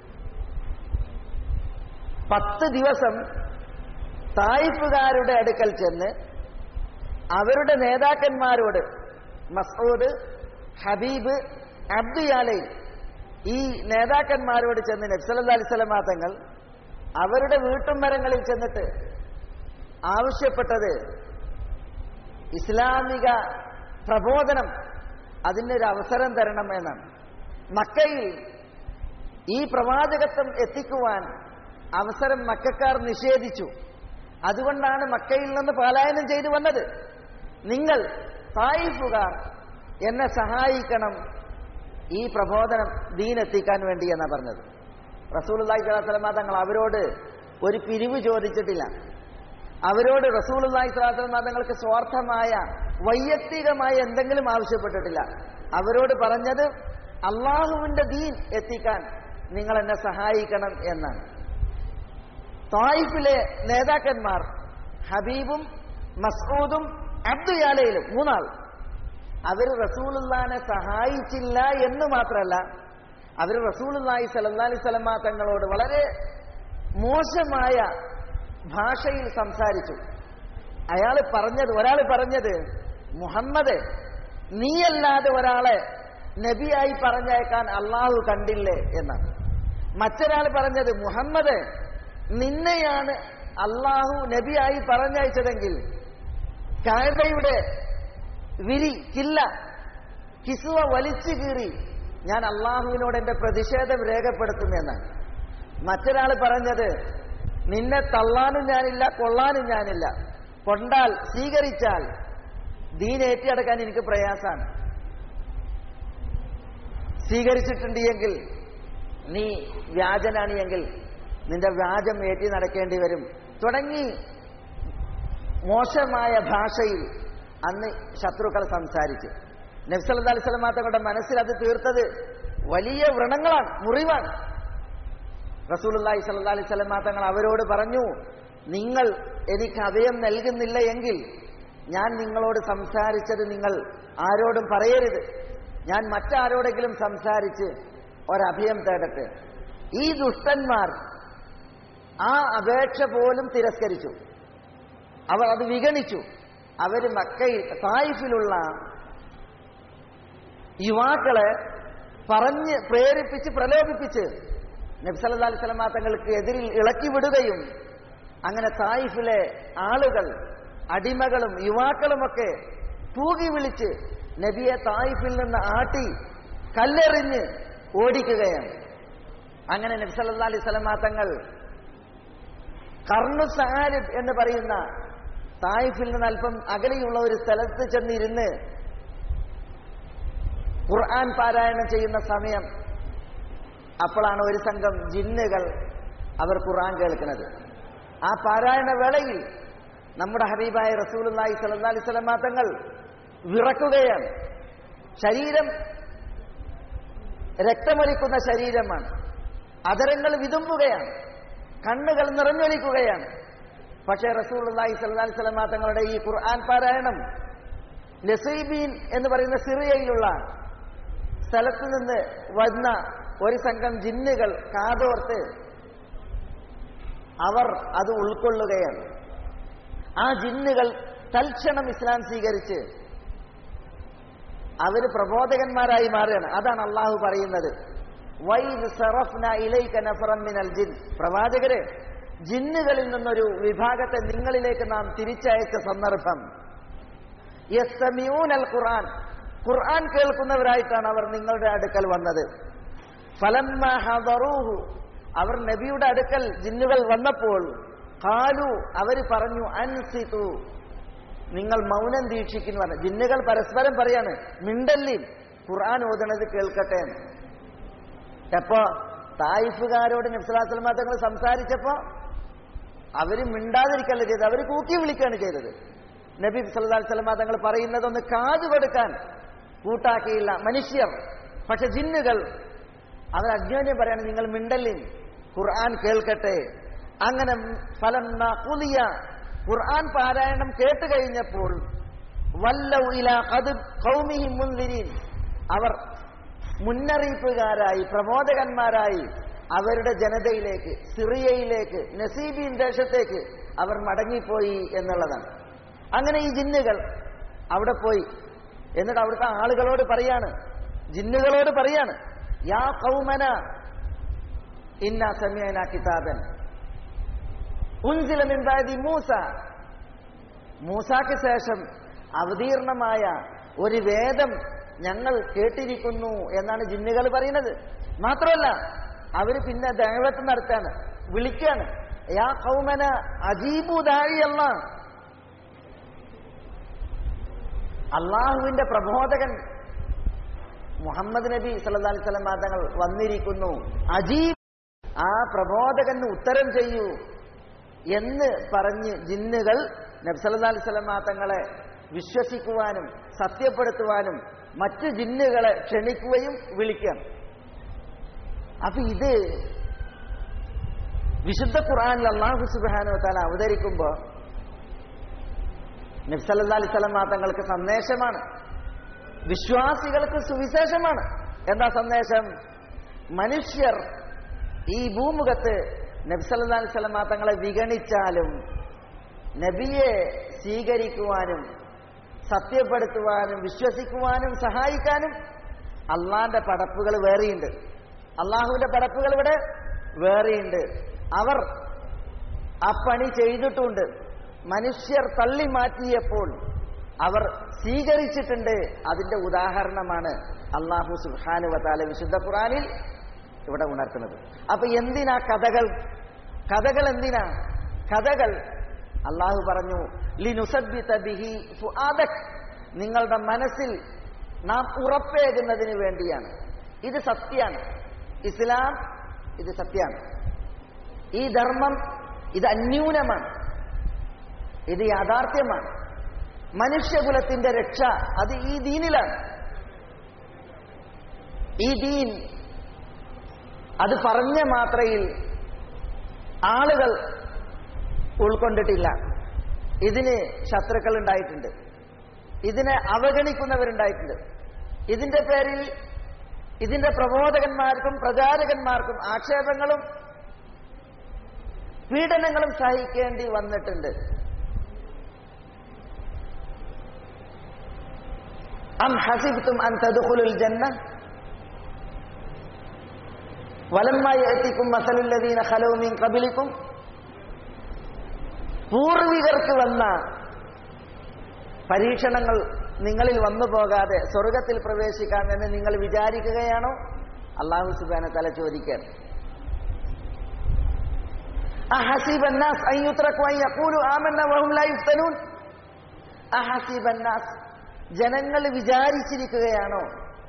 S2: പത്ത് ദിവസം തായിഫുകാരുടെ അടുക്കൽ ചെന്ന് അവരുടെ നേതാക്കന്മാരോട് മസൂദ് ഹബീബ് അബ്ദുയാലൈ ഈ നേതാക്കന്മാരോട് ചെന്ന് നബ്സല്ലാ അലിസ്ലമാ തങ്ങൾ അവരുടെ വീട്ടുമരങ്ങളിൽ ചെന്നിട്ട് ആവശ്യപ്പെട്ടത് ഇസ്ലാമിക പ്രബോധനം അതിനൊരു അവസരം തരണം എന്നാണ് മക്കയിൽ ഈ പ്രവാചകത്വം എത്തിക്കുവാൻ അവസരം മക്കാർ നിഷേധിച്ചു അതുകൊണ്ടാണ് മക്കയിൽ നിന്ന് പലായനം ചെയ്തു വന്നത് നിങ്ങൾ തായിഫുകാർ എന്നെ സഹായിക്കണം ഈ പ്രബോധനം ദീനെത്തിക്കാൻ വേണ്ടി എന്നാ പറഞ്ഞത് റസൂലുല്ലാഹി സ്വലാസ്ലമ തങ്ങൾ അവരോട് ഒരു പിരിവ് ചോദിച്ചിട്ടില്ല അവരോട് റസൂലുല്ലാഹി സ്വലാസ്ലമ തങ്ങൾക്ക് സ്വാർത്ഥമായ വൈയക്തികമായ എന്തെങ്കിലും ആവശ്യപ്പെട്ടിട്ടില്ല അവരോട് പറഞ്ഞത് അള്ളാഹുവിന്റെ ദീൻ എത്തിക്കാൻ നിങ്ങൾ എന്നെ സഹായിക്കണം എന്നാണ് തായിഫിലെ നേതാക്കന്മാർ ഹബീബും മസ്ഊദും അബ്ദുയാലയിലും മൂന്നാൾ അവർ റസൂലുല്ലാനെ സഹായിച്ചില്ല എന്ന് മാത്രമല്ല അവർ റസൂലുല്ലാഹി സലല്ലാ അലൈഹി സ്വലമ തങ്ങളോട് വളരെ മോശമായ ഭാഷയിൽ സംസാരിച്ചു അയാൾ പറഞ്ഞത് ഒരാൾ പറഞ്ഞത് മുഹമ്മദ് നീയല്ലാതെ ഒരാളെ നബിയായി പറഞ്ഞയക്കാൻ അള്ളാഹു കണ്ടില്ലേ എന്നാണ് മറ്റൊരാൾ പറഞ്ഞത് മുഹമ്മദ് നിന്നെയാണ് അള്ളാഹു നബിയായി പറഞ്ഞയച്ചതെങ്കിൽ കായബയുടെ വിരി കില്ല കിസുവ വലിച്ചു കീറി ഞാൻ അള്ളാഹുവിനോട് എന്റെ പ്രതിഷേധം രേഖപ്പെടുത്തുമെന്നാണ് മറ്റൊരാൾ പറഞ്ഞത് നിന്നെ തള്ളാനും ഞാനില്ല കൊള്ളാനും ഞാനില്ല കൊണ്ടാൽ സ്വീകരിച്ചാൽ ദീനേറ്റിയടക്കാൻ എനിക്ക് പ്രയാസാണ് സ്വീകരിച്ചിട്ടുണ്ട് എങ്കിൽ നീ വ്യാജനാണ് എങ്കിൽ നിന്റെ വ്യാജം ഏറ്റി നടക്കേണ്ടി വരും തുടങ്ങി മോശമായ ഭാഷയിൽ അന്ന് ശത്രുക്കൾ സംസാരിച്ചു നബ്സല്ലാ അലൈഹി സ്വലമാ തങ്ങളുടെ മനസ്സിൽ അത് തീർത്തത് വലിയ വ്രണങ്ങളാണ് മുറിവാണ് റസൂലുല്ലാഹി സല്ലാ അലൈഹി സ്വലമാ തങ്ങൾ അവരോട് പറഞ്ഞു നിങ്ങൾ എനിക്ക് അഭയം നൽകുന്നില്ല എങ്കിൽ ഞാൻ നിങ്ങളോട് സംസാരിച്ചത് നിങ്ങൾ ആരോടും പറയരുത് ഞാൻ മറ്റാരോടെങ്കിലും സംസാരിച്ച് ഒരഭയം തേടട്ടെ ഈ ദുഷ്ടന്മാർ ആ അപേക്ഷ പോലും തിരസ്കരിച്ചു അവർ അത് വിഗണിച്ചു അവർ മക്കയിൽ തായിഫിലുള്ള യുവാക്കളെ പറഞ്ഞ് പ്രേരിപ്പിച്ച് പ്രലോഭിപ്പിച്ച് നബ്സല്ലാ അലൈഹി സ്വലമാ തങ്ങൾക്ക് എതിരിൽ ഇളക്കി വിടുകയും അങ്ങനെ തായിഫിലെ ആളുകൾ അടിമകളും യുവാക്കളുമൊക്കെ തൂകി വിളിച്ച് നബിയെ തായിഫിൽ നിന്ന് ആട്ടി കല്ലെറിഞ്ഞ് ഓടിക്കുകയാണ് അങ്ങനെ നബ്സല്ലാ അലൈഹി സ്വലമാ തങ്ങൾ കർണു സാരിദ് എന്ന് പറയുന്ന തായിഫിൽ നിന്ന് അല്പം അകലെയുള്ള ഒരു സ്ഥലത്ത് ചെന്നിരുന്ന് ഖുർആൻ പാരായണം ചെയ്യുന്ന സമയം അപ്പോഴാണ് ഒരു സംഘം ജിന്നുകൾ അവർ ഖുർആൻ കേൾക്കുന്നത് ആ പാരായണ വേളയിൽ നമ്മുടെ ഹബീബായ റസൂലുല്ലാഹി സല്ലല്ലാഹി അലൈഹി വസല്ലം തങ്ങൾ വിറക്കുകയാണ് ശരീരം രക്തമൊലിക്കുന്ന ശരീരമാണ് അതരങ്ങൾ വിതുമ്പുകയാണ് കണ്ണുകൾ നിറഞ്ഞൊലിക്കുകയാണ് പക്ഷേ റസൂലുള്ളാഹി സ്വല്ലല്ലാഹി അലൈഹി വസല്ലം തങ്ങളുടെ ഈ ഖുർആൻ പാരായണം നസീബീൻ എന്ന് പറയുന്ന സിറിയയിലുള്ള സ്ഥലത്ത് നിന്ന് വന്ന ഒരു സംഘം ജിന്നുകൾ കാതോർത്ത് അവർ അത് ഉൾക്കൊള്ളുകയാണ് ആ ജിന്നുകൾ തൽക്ഷണം ഇസ്ലാം സ്വീകരിച്ച് അവര് പ്രബോധകന്മാരായി മാറുകയാണ് അതാണ് അള്ളാഹു പറയുന്നത് വൈദ് സറഫ്ന ഇലൈക നഫറം മിനൽ ജിൻ പ്രവാചകരെ ജിന്നുകളിൽ നിന്നൊരു വിഭാഗത്തെ നിങ്ങളിലേക്ക് നാം തിരിച്ചയച്ച സന്ദർഭം യസ്തമിയൂൻ അൽ ഖുർആൻ ഖുർആൻ കേൾക്കുന്നവരായിട്ടാണ് അവർ നിങ്ങളുടെ അടുക്കൽ വന്നത് ഫലമ്മ ഹദറൂഹു അവർ നബിയുടെ അടുക്കൽ ജിന്നുകൾ വന്നപ്പോൾ കാലു അവര് പറഞ്ഞു അൻസിതു നിങ്ങൾ മൗനം ദീക്ഷിക്കുന്നു പറഞ്ഞു ജിന്നുകൾ പരസ്പരം പറയാണ് മിണ്ടല്ലി ഖുർആൻ ഓതണത് കേൾക്കട്ടെ എന്ന്. എപ്പോ തായിഫുകാരോട് നബ്സലാസ്ലമ തങ്ങൾ സംസാരിച്ചപ്പോ അവര് മിണ്ടാതിരിക്കല്ല ചെയ്തത് അവര് കൂക്കി വിളിക്കുകയാണ് ചെയ്തത് നബി സല്ലല്ലാഹു അലൈഹി വസല്ലം തങ്ങൾ പറയുന്നതൊന്ന് കാതു കൊടുക്കാൻ കൂട്ടാക്കിയില്ല മനുഷ്യർ പക്ഷെ ജിന്നുകൾ അവർ അജ്ഞാനം പറയാണ് നിങ്ങൾ മിണ്ടല്ലേ ഖുർആൻ കേൾക്കട്ടെ അങ്ങനെ ഫലം പുതിയ ഖുർആൻ പാരായണം കേട്ട് കഴിഞ്ഞപ്പോൾ വല്ലൗ ഇല ഖദ് ഖൗമിഹി മുൻദിരീൻ അവർ മുന്നറിയിപ്പുകാരായി പ്രബോധകന്മാരായി അവരുടെ ജനതയിലേക്ക് സിറിയയിലേക്ക് നസീബീൻ ദേശത്തേക്ക് അവർ മടങ്ങിപ്പോയി എന്നുള്ളതാണ് അങ്ങനെ ഈ ജിന്നുകൾ അവിടെ പോയി എന്നിട്ട് അവിടുത്തെ ആളുകളോട് പറയാണ് ജിന്നുകളോട് പറയാണ് യാ കൗമന ഇന്ന സമയന കിതാബൻ ഉൻസില മിൻ ബാദി മൂസ മൂസാക്ക് ശേഷം അവതീർണമായ ഒരു വേദം ഞങ്ങൾ കേട്ടിരിക്കുന്നു എന്നാണ് ജിന്നുകൾ പറയുന്നത് മാത്രമല്ല അവര് പിന്നെ ദൈവത്ത് നടത്താണ് വിളിക്കാണ് യാ കൗമന അജീബു ദാഴിയല്ല അള്ളാഹുവിന്റെ പ്രബോധകൻ മുഹമ്മദ് നബി സല്ലല്ലാഹു അലൈഹി വസല്ലം തങ്ങൾ വന്നിരിക്കുന്നു അജീബ് ആ പ്രബോധകന് ഉത്തരം ചെയ്യൂ എന്ന് പറഞ്ഞ് ജിന്നുകൾ നബ്സല്ലാ അലൈഹി സ്വലം തങ്ങളെ വിശ്വസിക്കുവാനും സത്യപ്പെടുത്തുവാനും മറ്റു ജിന്നുകളെ ക്ഷണിക്കുകയും വിളിക്കാം അപ്പൊ ഇത് വിശുദ്ധ ഖുർആനിൽ അള്ളാഹു സുബാനു താല അവതരിക്കുമ്പോ നബ്സല്ലാ അലൈഹി സ്വലം തങ്ങൾക്ക് സന്ദേശമാണ് വിശ്വാസികൾക്ക് സുവിശേഷമാണ് എന്താ സന്ദേശം മനുഷ്യർ ഈ ഭൂമുഖത്ത് നബ്സല്ലാ അലൈഹി സ്വലം തങ്ങളെ വിഗണിച്ചാലും നബിയെ സ്വീകരിക്കുവാനും സത്യപ്പെടുത്തുവാനും വിശ്വസിക്കുവാനും സഹായിക്കാനും അള്ളാന്റെ പടപ്പുകൾ വേറെയുണ്ട് അള്ളാഹുവിന്റെ പടപ്പുകൾ ഇവിടെ വേറെയുണ്ട് അവർ ആ പണി ചെയ്തിട്ടുണ്ട് മനുഷ്യർ തള്ളി മാറ്റിയപ്പോൾ അവർ സ്വീകരിച്ചിട്ടുണ്ട് അതിന്റെ ഉദാഹരണമാണ് അള്ളാഹു സുഹാനു വതാല വിശുദ്ധ ഖുറാനിൽ ഇവിടെ ഉണർത്തുന്നത് അപ്പൊ എന്തിനാ കഥകൾ കഥകൾ എന്തിനാ കഥകൾ അള്ളാഹു പറഞ്ഞു ലിനുസബ്ബിത ബിഹി ഫുആദക് നിങ്ങളുടെ മനസ്സിൽ നാം ഉറപ്പേകുന്നതിന് വേണ്ടിയാണ് ഇത് സത്യാണ് ഇസ്ലാം ഇത് സത്യമാണ് ഈ ധർമ്മം ഇത് അന്യൂനമാണ് ഇത് യാഥാർത്ഥ്യമാണ് മനുഷ്യകുലത്തിന്റെ രക്ഷ അത് ഈ ദീനിലാണ് ഈ ദീൻ അത് പറഞ്ഞ മാത്രയിൽ ആളുകൾ ഉൾക്കൊണ്ടിട്ടില്ല ഇതിന് ശത്രുക്കൾ ഉണ്ടായിട്ടുണ്ട് ഇതിനെ അവഗണിക്കുന്നവരുണ്ടായിട്ടുണ്ട് ഇതിന്റെ പേരിൽ ഇതിന്റെ പ്രബോധകന്മാർക്കും പ്രചാരകന്മാർക്കും ആക്ഷേപങ്ങളും പീഡനങ്ങളും സഹിക്കേണ്ടി വന്നിട്ടുണ്ട് അം ഹസിബ്തും അൻ തദ്ഖുലുൽ ജന്ന വലമ്മ യഅതികും മസലുല്ലദീന ഖലൂ മിൻ ഖബലികും പൂർവികർക്ക് വന്ന പരീക്ഷണങ്ങൾ നിങ്ങളിൽ വന്നു പോകാതെ സ്വർഗത്തിൽ പ്രവേശിക്കാമെന്ന് നിങ്ങൾ വിചാരിക്കുകയാണോ അള്ളാഹു സുബാന തല ചോദിക്കാൻ أحسب الناس أن يتركوا أن يقولوا آمنا وهم لا يفتنون أحسب الناس ജനങ്ങൾ വിചാരിച്ചിരിക്കുകയാണോ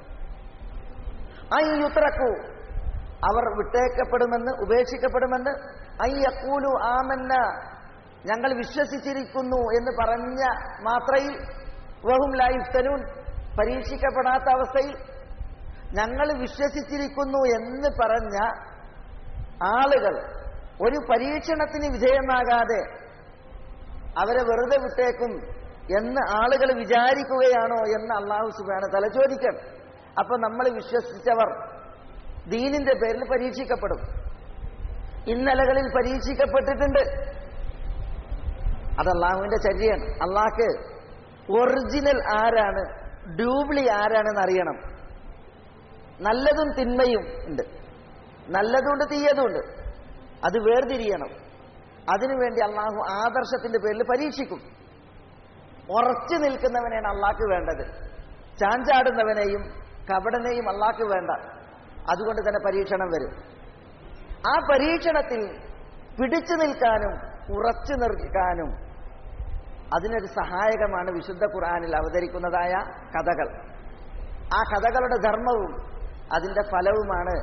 S2: അൻ യുത്രക്കു അവർ വിട്ടേക്കപ്പെടുമെന്ന് ഉപേക്ഷിക്കപ്പെടുമെന്ന് അയ്യക്കൂലു ആമന്ന ഞങ്ങൾ വിശ്വസിച്ചിരിക്കുന്നു എന്ന് പറഞ്ഞ മാത്രയിൽ വഹും ലൈഫ്തനൂൻ പരീക്ഷിക്കപ്പെടാത്ത അവസ്ഥയിൽ ഞങ്ങൾ വിശ്വസിച്ചിരിക്കുന്നു എന്ന് പറഞ്ഞ ആളുകൾ ഒരു പരീക്ഷണത്തിന് വിധേയമാകാതെ അവരെ വെറുതെ വിട്ടേക്കും എന്ന് ആളുകൾ വിചാരിക്കുകയാണോ എന്ന് അള്ളാഹു സുബാന തല ചോദിക്കണം അപ്പൊ നമ്മൾ വിശ്വസിച്ചവർ ദീനിന്റെ പേരിൽ പരീക്ഷിക്കപ്പെടും ഇന്നലകളിൽ പരീക്ഷിക്കപ്പെട്ടിട്ടുണ്ട് അത് അള്ളാഹുവിന്റെ ചര്യയാണ് അള്ളാഹ്ക്ക് ഒറിജിനൽ ആരാണ് ഡ്യൂബ്ലി ആരാണെന്ന് അറിയണം നല്ലതും തിന്മയും ഉണ്ട് നല്ലതുണ്ട് തീയതുണ്ട് അത് വേർതിരിയണം അതിനുവേണ്ടി അള്ളാഹു ആദർശത്തിന്റെ പേരിൽ പരീക്ഷിക്കും ഉറച്ചു നിൽക്കുന്നവനെയാണ് അള്ളാഹ്ക്ക് വേണ്ടത് ചാഞ്ചാടുന്നവനെയും കപടനെയും അള്ളാഹ്ക്ക് വേണ്ട അതുകൊണ്ട് തന്നെ പരീക്ഷണം വരും ആ പരീക്ഷണത്തിൽ പിടിച്ചു നിൽക്കാനും ഉറച്ചു നിൽക്കാനും അതിനൊരു സഹായകമാണ് വിശുദ്ധ ഖുർആാനിൽ അവതരിക്കുന്നതായ കഥകൾ ആ കഥകളുടെ ധർമ്മവും അതിന്റെ ഫലവുമാണ്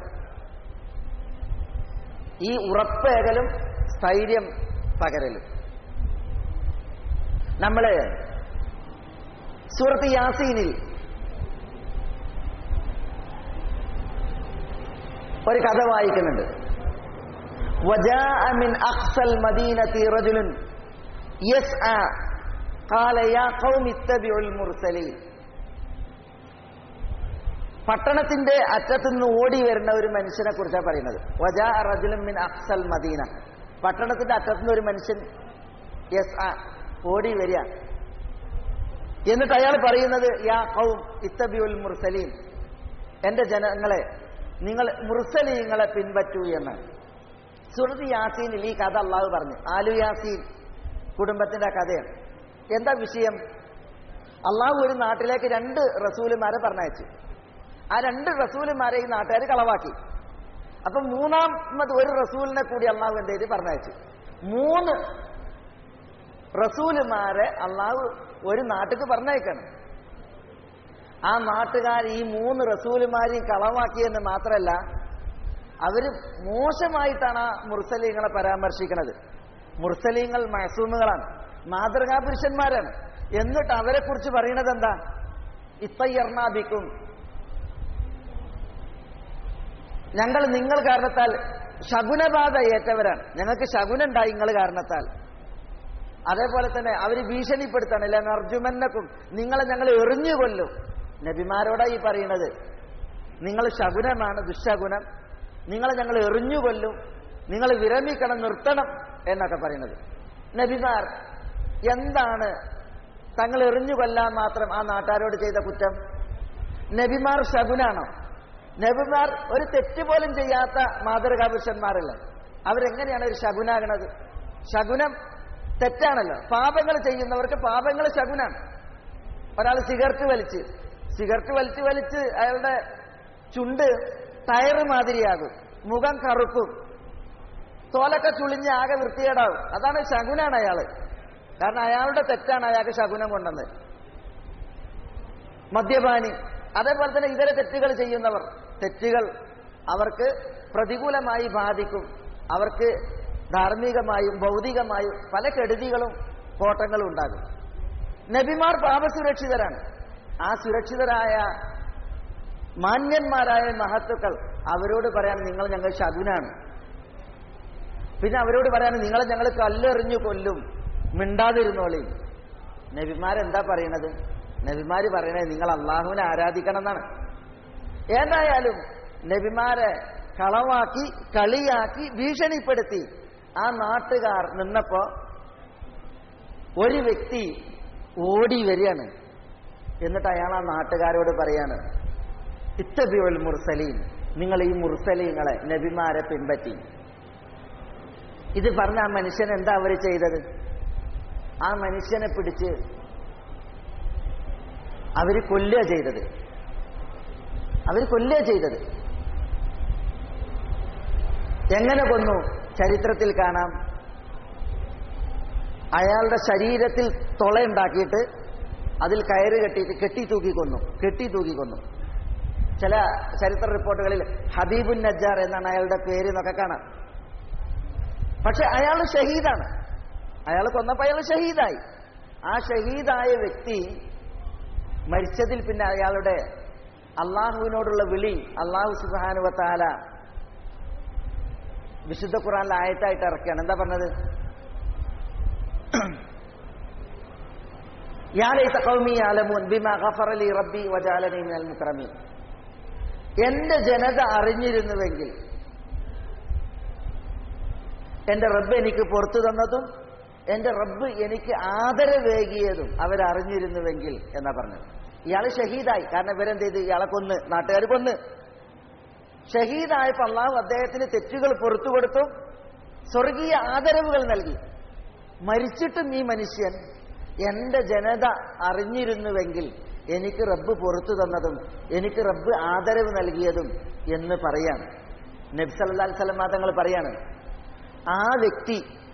S2: ഈ ഉറപ്പേകലും സ്ഥൈര്യം പകരലും നമ്മള് സൂറത്ത് യാസീനിൽ ഒരു കഥ വായിക്കുന്നുണ്ട് وجاء من أقصى المدينة رجل يسعى قال يا قوم اتبعوا المرسلين പട്ടണത്തിന്റെ അറ്റത്തുനിന്ന് ഓടി വരുന്ന ഒരു മനുഷ്യനെ കുറിച്ചാണ് പറയുന്നത് വജാ റജുലും മിൻ അക്സൽ മദീന പട്ടണത്തിന്റെ അറ്റത്തുനിന്ന് ഒരു മനുഷ്യൻ യെസ് ആ ഓടി വരിക എന്നിട്ട് അയാൾ പറയുന്നത് യാ കൗം ഇത്തബിയുൽ മുർസലീൻ എന്റെ ജനങ്ങളെ നിങ്ങൾ മുർസലീങ്ങളെ പിൻപറ്റൂ എന്ന് സുഹൃത്ത് യാസീനിൽ ഈ കഥ അള്ളാഹു പറഞ്ഞു ആലു യാസീൻ കുടുംബത്തിന്റെ കഥയാണ് എന്താ വിഷയം അള്ളാഹു ഒരു നാട്ടിലേക്ക് രണ്ട് റസൂലുമാരെ പറഞ്ഞയച്ചു ആ രണ്ട് റസൂലുമാരെ ഈ നാട്ടുകാർ കളവാക്കി അപ്പൊ മൂന്നാമത് ഒരു റസൂലിനെ കൂടി അള്ളാഹു എന്ത് ചെയ്ത് പറഞ്ഞയച്ചു മൂന്ന് റസൂലുമാരെ അള്ളാഹു ഒരു നാട്ടിക്ക് പറഞ്ഞയക്കണം ആ നാട്ടുകാർ ഈ മൂന്ന് റസൂലുമാരെയും കളവാക്കിയെന്ന് മാത്രമല്ല അവര് മോശമായിട്ടാണ് ആ മുർസലീങ്ങളെ പരാമർശിക്കുന്നത് മുർസലീങ്ങൾ മഹസൂമുകളാണ് മാതൃകാ പുരുഷന്മാരാണ് എന്നിട്ട് അവരെ കുറിച്ച് പറയുന്നത് എന്താ ഇത്തയ്യർണാബിക്കും ഞങ്ങൾ നിങ്ങൾ കാരണത്താൽ ശകുനബാധ ഏറ്റവരാണ് ഞങ്ങൾക്ക് ശകുനുണ്ടായി നിങ്ങൾ കാരണത്താൽ അതേപോലെ തന്നെ അവര് ഭീഷണിപ്പെടുത്താണ് അല്ലെ നർജുമന്നക്കും നിങ്ങളെ ഞങ്ങൾ എറിഞ്ഞു കൊല്ലും നബിമാരോടാ ഈ പറയുന്നത് നിങ്ങൾ ശകുനമാണ് ദുശകുനം നിങ്ങളെ ഞങ്ങൾ എറിഞ്ഞു കൊല്ലും നിങ്ങൾ വിരമിക്കണം നിർത്തണം എന്നൊക്കെ പറയുന്നത് നബിമാർ എന്താണ് തങ്ങൾ എറിഞ്ഞു കൊല്ലാൻ മാത്രം ആ നാട്ടുകാരോട് ചെയ്ത കുറ്റം നബിമാർ ശകുനാണോ നബിമാർ ഒരു തെറ്റ് പോലും ചെയ്യാത്ത മാതൃകാ പുരുഷന്മാരല്ല അവരെങ്ങനെയാണ് ഒരു ശകുനാകണത് ശകുനം തെറ്റാണല്ലോ പാപങ്ങൾ ചെയ്യുന്നവർക്ക് പാപങ്ങൾ ശകുനാണ് ഒരാൾ സിഗരറ്റ് വലിച്ച് സിഗരറ്റ് വലിച്ച് വലിച്ച് അയാളുടെ ചുണ്ട് ടയറ് മാതിരിയാകും മുഖം കറുക്കും തോലൊക്കെ ചുളിഞ്ഞ് ആകെ വൃത്തികേടാവും അതാണ് ശകുനാണ് അയാള് കാരണം അയാളുടെ തെറ്റാണ് അയാൾക്ക് ശകുനം കൊണ്ടത് മദ്യപാനി അതേപോലെ തന്നെ ഇതര തെറ്റുകൾ ചെയ്യുന്നവർ തെറ്റുകൾ അവർക്ക് പ്രതികൂലമായി ബാധിക്കും അവർക്ക് ധാർമ്മികമായും ഭൗതികമായും പല കെടുതികളും കോട്ടങ്ങളും ഉണ്ടാകും നബിമാർ പാപസുരക്ഷിതരാണ് ആ സുരക്ഷിതരായ മാന്യന്മാരായ മഹത്തുക്കൾ അവരോട് പറയാൻ നിങ്ങൾ ഞങ്ങൾ ശകുനാണ് പിന്നെ അവരോട് പറയാൻ നിങ്ങളെ ഞങ്ങൾ കല്ലെറിഞ്ഞു കൊല്ലും മിണ്ടാതിരുന്നോളി നബിമാരെന്താ പറയണത് നബിമാര് പറയണത് നിങ്ങൾ അള്ളാഹുവിനെ ആരാധിക്കണം എന്നാണ് ഏതായാലും നബിമാരെ കളവാക്കി കളിയാക്കി ഭീഷണിപ്പെടുത്തി ആ നാട്ടുകാർ നിന്നപ്പോ ഒരു വ്യക്തി ഓടി വരികയാണ് എന്നിട്ട് അയാൾ ആ നാട്ടുകാരോട് പറയാണ് ഇത്തബിയുൽ മുർസലീൻ നിങ്ങൾ ഈ മുർസലീങ്ങളെ നബിമാരെ പിൻപറ്റി ഇത് പറഞ്ഞ ആ മനുഷ്യൻ എന്താ അവർ ചെയ്തത് ആ മനുഷ്യനെ പിടിച്ച് അവര് കൊല്ലുക ചെയ്തത് അവർ കൊല്ലുക ചെയ്തത് എങ്ങനെ കൊന്നു ചരിത്രത്തിൽ കാണാം അയാളുടെ ശരീരത്തിൽ തുളയുണ്ടാക്കിയിട്ട് അതിൽ കയറ് കെട്ടിയിട്ട് കെട്ടി തൂക്കി കൊന്നു കെട്ടി തൂക്കി കൊന്നു ചില ചരിത്ര റിപ്പോർട്ടുകളിൽ ഹബീബുൻ നജ്ജാർ എന്നാണ് അയാളുടെ പേര് എന്നൊക്കെ കാണാം പക്ഷെ അയാൾ ഷഹീദാണ് അയാൾ കൊന്നപ്പോൾ അയാൾ ഷഹീദായി ആ ഷഹീദായ വ്യക്തി മരിച്ചതിൽ പിന്നെ അയാളുടെ അള്ളാഹുവിനോടുള്ള വിളി അള്ളാഹു സുബാനുവത്താല വിശുദ്ധ ഖുറാനിലെ ആയത്തായിട്ട് ഇറക്കുകയാണ് എന്താ പറഞ്ഞത് യാ ലൈത ഖൗമി യഅലമൂൻ ബിമാ ഗഫറ ലി റബ്ബി വജഅലനി മിനൽ മുക്രമീൻ എന്റെ ജനത അറിഞ്ഞിരുന്നുവെങ്കിൽ എന്റെ റബ്ബ് എനിക്ക് പുറത്തു തന്നതും എന്റെ റബ്ബ് എനിക്ക് ആദരവേകിയതും അവരറിഞ്ഞിരുന്നുവെങ്കിൽ എന്നാ പറഞ്ഞത് ഇയാൾ ഷഹീദായി കാരണം ഇവരെന്ത് ചെയ്ത് ഇയാളെ കൊന്ന് നാട്ടുകാർ കൊന്ന് ഷഹീദായപ്പോൾ അള്ളാഹു അദ്ദേഹത്തിന് തെറ്റുകൾ പുറത്തു കൊടുത്തു സ്വർഗീയ ആദരവുകൾ നൽകി മരിച്ചിട്ടും ഈ മനുഷ്യൻ എന്റെ ജനത അറിഞ്ഞിരുന്നുവെങ്കിൽ എനിക്ക് റബ്ബ് പുറത്തു തന്നതും എനിക്ക് റബ്ബ് ആദരവ് നൽകിയതും എന്ന് പറയാണ് നബ്സല്ലാ സ്വലമാ തങ്ങൾ പറയാണ് ആ വ്യക്തി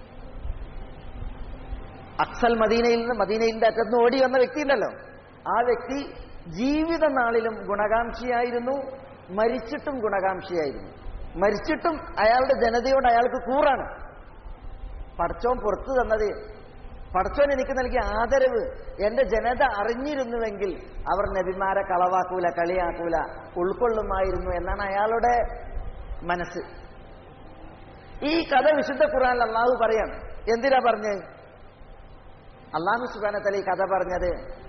S2: അക്സൽ മദീനയിൽ നിന്ന് മദീനയിലെ അറ്റത്ത് ഓടി വന്ന വ്യക്തി ഉണ്ടല്ലോ ആ വ്യക്തി ജീവിത നാളിലും ഗുണകാംക്ഷിയായിരുന്നു മരിച്ചിട്ടും ഗുണകാംക്ഷിയായിരുന്നു മരിച്ചിട്ടും അയാളുടെ ജനതയോട് അയാൾക്ക് കൂറാണ് പടച്ചോൻ പുറത്തു തന്നത് പടച്ചോൻ എനിക്ക് നൽകിയ ആദരവ് എന്റെ ജനത അറിഞ്ഞിരുന്നുവെങ്കിൽ അവർ നബിമാരെ കളവാക്കൂല കളിയാക്കൂല ഉൾക്കൊള്ളുമായിരുന്നു എന്നാണ് അയാളുടെ മനസ്സ് ഈ കഥ വിശുദ്ധ ഖുറാൻ അള്ളാഹു പറയാണ് എന്തിനാ പറഞ്ഞത് അള്ളാഹു സുബാനത്തല ഈ കഥ പറഞ്ഞത്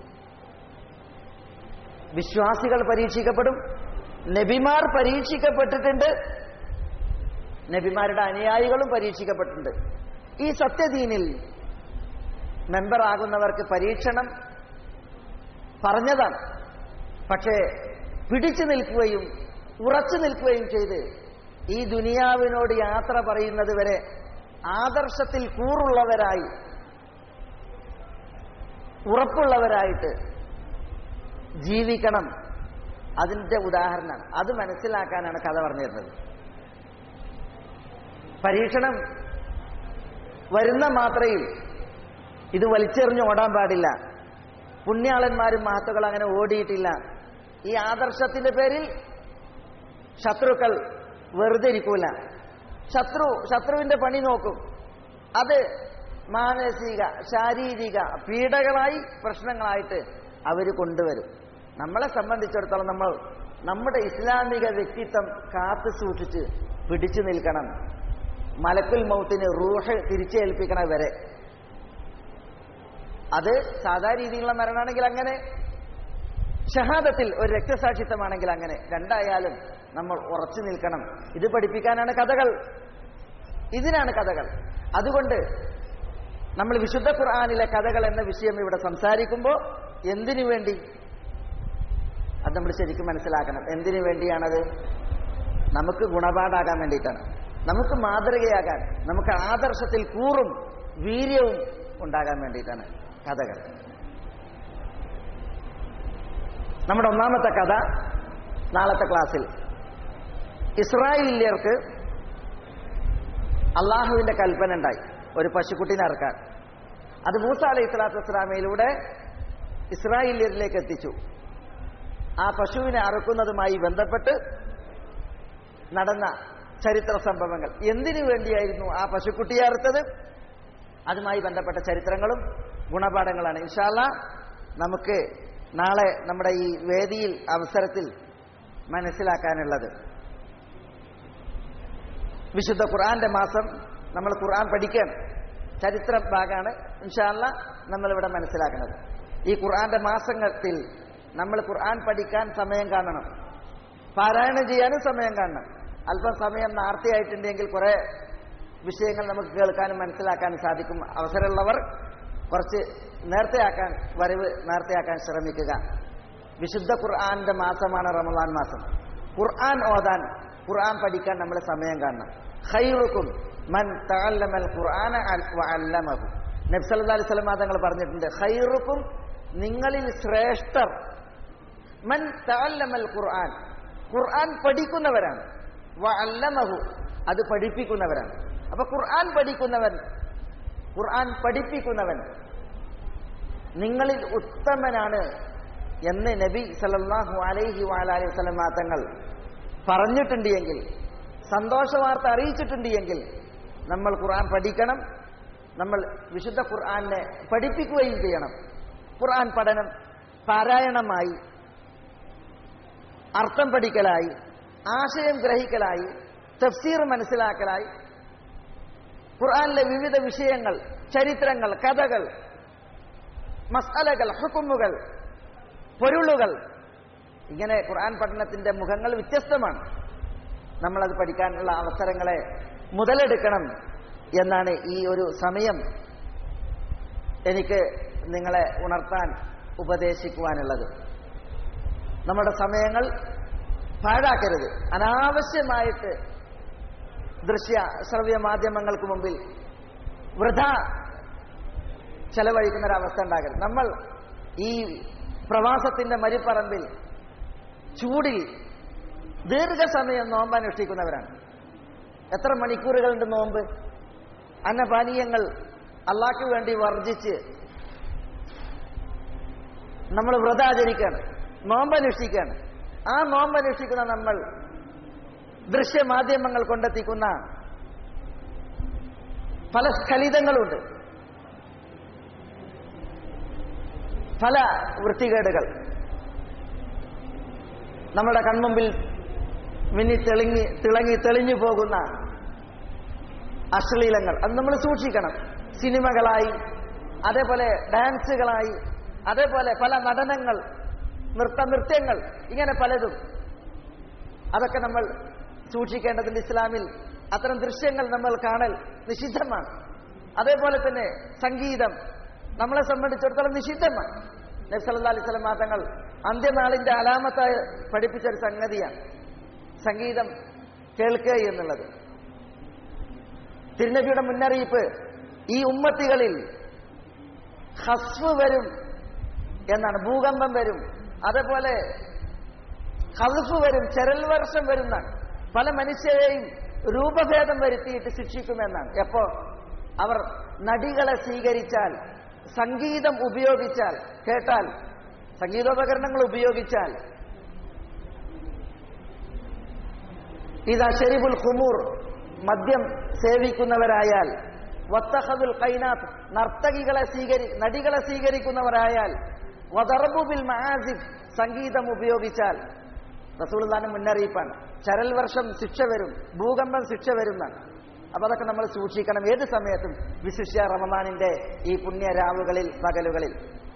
S2: വിശ്വാസികൾ പരീക്ഷിക്കപ്പെടും നബിമാർ പരീക്ഷിക്കപ്പെട്ടിട്ടുണ്ട് നബിമാരുടെ അനുയായികളും പരീക്ഷിക്കപ്പെട്ടിട്ടുണ്ട് ഈ സത്യദീനിൽ മെമ്പറാകുന്നവർക്ക് പരീക്ഷണം പറഞ്ഞതാണ് പക്ഷേ പിടിച്ചു നിൽക്കുകയും ഉറച്ചു നിൽക്കുകയും ചെയ്ത് ഈ ദുനിയാവിനോട് യാത്ര പറയുന്നത് വരെ ആദർശത്തിൽ കൂറുള്ളവരായി ഉറപ്പുള്ളവരായിട്ട് ജീവിക്കണം അതിന്റെ ഉദാഹരണമാണ് അത് മനസ്സിലാക്കാനാണ് കഥ പറഞ്ഞു തരുന്നത് പരീക്ഷണം വരുന്ന മാത്രയിൽ ഇത് വലിച്ചെറിഞ്ഞ് ഓടാൻ പാടില്ല പുണ്യാളന്മാരും മഹത്തുക്കൾ അങ്ങനെ ഓടിയിട്ടില്ല ഈ ആദർശത്തിന്റെ പേരിൽ ശത്രുക്കൾ വെറുതെ ഇരിക്കൂല ശത്രു ശത്രുവിന്റെ പണി നോക്കും അത് മാനസിക ശാരീരിക പീഡകളായി പ്രശ്നങ്ങളായിട്ട് അവർ കൊണ്ടുവരും നമ്മളെ സംബന്ധിച്ചിടത്തോളം നമ്മൾ നമ്മുടെ ഇസ്ലാമിക വ്യക്തിത്വം കാത്തു സൂക്ഷിച്ച് പിടിച്ചു നിൽക്കണം മലക്കുൽ മൗത്തിന് റൂഹ് തിരിച്ചേൽപ്പിക്കണ വരെ അത് സാധാ രീതിയിലുള്ള മരണമാണെങ്കിൽ അങ്ങനെ ഷഹാദത്തിൽ ഒരു രക്തസാക്ഷിത്വമാണെങ്കിൽ അങ്ങനെ രണ്ടായാലും നമ്മൾ ഉറച്ചു നിൽക്കണം ഇത് പഠിപ്പിക്കാനാണ് കഥകൾ ഇതിനാണ് കഥകൾ അതുകൊണ്ട് നമ്മൾ വിശുദ്ധ ഖുർആാനിലെ കഥകൾ എന്ന വിഷയം ഇവിടെ സംസാരിക്കുമ്പോൾ എന്തിനു വേണ്ടി അത് നമ്മൾ ശരിക്കും മനസ്സിലാക്കണം എന്തിനു വേണ്ടിയാണത് നമുക്ക് ഗുണപാഠാകാൻ വേണ്ടിയിട്ടാണ് നമുക്ക് മാതൃകയാകാൻ നമുക്ക് ആദർശത്തിൽ കൂറും വീര്യവും ഉണ്ടാകാൻ വേണ്ടിയിട്ടാണ് കഥകൾ നമ്മുടെ ഒന്നാമത്തെ കഥ നാളത്തെ ക്ലാസ്സിൽ ഇസ്രായേലിയർക്ക് അള്ളാഹുവിന്റെ കൽപ്പന ഉണ്ടായി ഒരു പശുക്കുട്ടിനെ ഇറക്കാൻ അത് മൂസ അലൈഹി സ്വലാത്തു വസ്സലാമയിലൂടെ ഇസ്രായേലിയരിലേക്ക് എത്തിച്ചു ആ പശുവിനെ അറുക്കുന്നതുമായി ബന്ധപ്പെട്ട് നടന്ന ചരിത്ര സംഭവങ്ങൾ എന്തിനു വേണ്ടിയായിരുന്നു ആ പശുക്കുട്ടിയെ അറുത്തത് അതുമായി ബന്ധപ്പെട്ട ചരിത്രങ്ങളും ഗുണപാഠങ്ങളാണ് ഇൻഷാല്ല നമുക്ക് നാളെ നമ്മുടെ ഈ വേദിയിൽ അവസരത്തിൽ മനസ്സിലാക്കാനുള്ളത് വിശുദ്ധ ഖുർആന്റെ മാസം നമ്മൾ ഖുർആൻ പഠിക്കണം ചരിത്ര ഭാഗമാണ് ഇൻഷാല്ല നമ്മളിവിടെ മനസ്സിലാക്കുന്നത് ഈ ഖുർആന്റെ മാസത്തിൽ നമ്മൾ ഖുർആൻ പഠിക്കാൻ സമയം കാണണം പാരായണം ചെയ്യാനും സമയം കാണണം അല്പം സമയം നാർത്തിയായിട്ടുണ്ടെങ്കിൽ കുറെ വിഷയങ്ങൾ നമുക്ക് കേൾക്കാനും മനസ്സിലാക്കാനും സാധിക്കും അവസരമുള്ളവർ കുറച്ച് നേരത്തെയാക്കാൻ വരവ് നേരത്തെയാക്കാൻ ശ്രമിക്കുക വിശുദ്ധ ഖുർആന്റെ മാസമാണ് റമദാൻ മാസം ഖുർആൻ ഓതാൻ ഖുർആൻ പഠിക്കാൻ നമ്മൾ സമയം കാണണം ഖൈറുക്കും മൻ തഅല്ലമൽ ഖുർആന വഅല്ലമഹു നബി സല്ലല്ലാഹു അലൈഹി വസല്ലം തങ്ങൾ പറഞ്ഞിട്ടുണ്ട് ഖൈറുക്കും നിങ്ങളിൽ ശ്രേഷ്ഠർ മൻ തഅല്ലമൽ ഖുർആൻ ഖുർആൻ പഠിക്കുന്നവരാണ് വഅല്ലമഹു അത് പഠിപ്പിക്കുന്നവരാണ് അപ്പൊ ഖുർആൻ പഠിക്കുന്നവൻ ഖുർആൻ പഠിപ്പിക്കുന്നവൻ നിങ്ങളിൽ ഉത്തമനാണ് എന്ന് നബി സല്ലല്ലാഹു അലൈഹി വഅലൈഹി വസല്ലം തങ്ങൾ പറഞ്ഞിട്ടുണ്ട് എങ്കിൽ സന്തോഷ വാർത്ത അറിയിച്ചിട്ടുണ്ട് എങ്കിൽ നമ്മൾ ഖുർആൻ പഠിക്കണം നമ്മൾ വിശുദ്ധ ഖുർആനെ പഠിപ്പിക്കുകയും ചെയ്യണം ഖുർആൻ പഠനം പാരായണമായി അർത്ഥം പഠിക്കലായി ആശയം ഗ്രഹിക്കലായി തഫ്സീർ മനസ്സിലാക്കലായി ഖുർആനിലെ വിവിധ വിഷയങ്ങൾ ചരിത്രങ്ങൾ കഥകൾ മസാലകൾ ഹുക്കുമുകൾ പൊരുളുകൾ ഇങ്ങനെ ഖുർആൻ പഠനത്തിന്റെ മുഖങ്ങൾ വ്യത്യസ്തമാണ് നമ്മളത് പഠിക്കാനുള്ള അവസരങ്ങളെ മുതലെടുക്കണം എന്നാണ് ഈ ഒരു സമയം എനിക്ക് നിങ്ങളെ ഉണർത്താൻ ഉപദേശിക്കുവാനുള്ളത് നമ്മുടെ സമയങ്ങൾ പാഴാക്കരുത് അനാവശ്യമായിട്ട് ദൃശ്യ ശ്രവ്യ മാധ്യമങ്ങൾക്ക് മുമ്പിൽ വൃഥ ചെലവഴിക്കുന്ന ഒരു അവസ്ഥ ഉണ്ടാകരുത് നമ്മൾ ഈ പ്രവാസത്തിന്റെ മരുപ്പറമ്പിൽ ചൂടിൽ ദീർഘസമയം നോമ്പ് അനുഷ്ഠിക്കുന്നവരാണ് എത്ര മണിക്കൂറുകളുണ്ട് നോമ്പ് അന്നപാനീയങ്ങൾ അള്ളാഹ്ക്ക് വേണ്ടി വർജിച്ച് നമ്മൾ വ്രത ആചരിക്കുകയാണ് നോമ്പ് അനുഷ്ഠിക്കുകയാണ് ആ നോമ്പ് അനുഷ്ഠിക്കുന്ന നമ്മൾ ദൃശ്യമാധ്യമങ്ങൾ കൊണ്ടെത്തിക്കുന്ന പല സ്ഖലിതങ്ങളുണ്ട് പല വൃത്തികേടുകൾ നമ്മുടെ കൺമുമ്പിൽ മിന്നി തെളിങ്ങി തിളങ്ങി തെളിഞ്ഞു പോകുന്ന അശ്ലീലങ്ങൾ അത് നമ്മൾ സൂക്ഷിക്കണം സിനിമകളായി അതേപോലെ ഡാൻസുകളായി അതേപോലെ പല നടനങ്ങൾ നൃത്ത നൃത്യങ്ങൾ ഇങ്ങനെ പലതും അതൊക്കെ നമ്മൾ സൂക്ഷിക്കേണ്ടതുണ്ട് ഇസ്ലാമിൽ അത്തരം ദൃശ്യങ്ങൾ നമ്മൾ കാണൽ നിഷിദ്ധമാണ് അതേപോലെ തന്നെ സംഗീതം നമ്മളെ സംബന്ധിച്ചിടത്തോളം നിഷിദ്ധമാണ് നബ്സല്ലാ അലൈഹി സ്വലം തങ്ങൾ അന്ത്യനാളിന്റെ അലാമത്തായി പഠിപ്പിച്ചൊരു സംഗതിയാണ് സംഗീതം കേൾക്കുക എന്നുള്ളത് തിരുനബിയുടെ മുന്നറിയിപ്പ് ഈ ഉമ്മത്തികളിൽ ഹസ്ഫ് വരും എന്നാണ് ഭൂകമ്പം വരും അതേപോലെ ഹൽഫ് വരും ചെരൽ വർഷം വരുന്നാണ് പല മനുഷ്യരെയും രൂപഭേദം വരുത്തിയിട്ട് ശിക്ഷിക്കുമെന്നാണ് എപ്പോ അവർ നടികളെ സ്വീകരിച്ചാൽ സംഗീതം ഉപയോഗിച്ചാൽ കേട്ടാൽ സംഗീതോപകരണങ്ങൾ ഉപയോഗിച്ചാൽ ഇതാ ഷെരീബുൽ ഖുമൂർ മദ്യം സേവിക്കുന്നവരായാൽ വത്തഹദുൽ കൈനാത്ത് നർത്തകികളെ സ്വീകരി നടികളെ സ്വീകരിക്കുന്നവരായാൽ വദർബുബിൽ മഹാസിഫ് സംഗീതം ഉപയോഗിച്ചാൽ റസൂൽദാനം മുന്നറിയിപ്പാണ് ചരൽ വർഷം ശിക്ഷ വരും ഭൂകമ്പം ശിക്ഷ വരുന്നാണ് അപ്പൊ അതൊക്കെ നമ്മൾ സൂക്ഷിക്കണം ഏത് സമയത്തും വിശിഷ്യ റമദാനിന്റെ ഈ പുണ്യ രാവുകളിൽ പകലുകളിൽ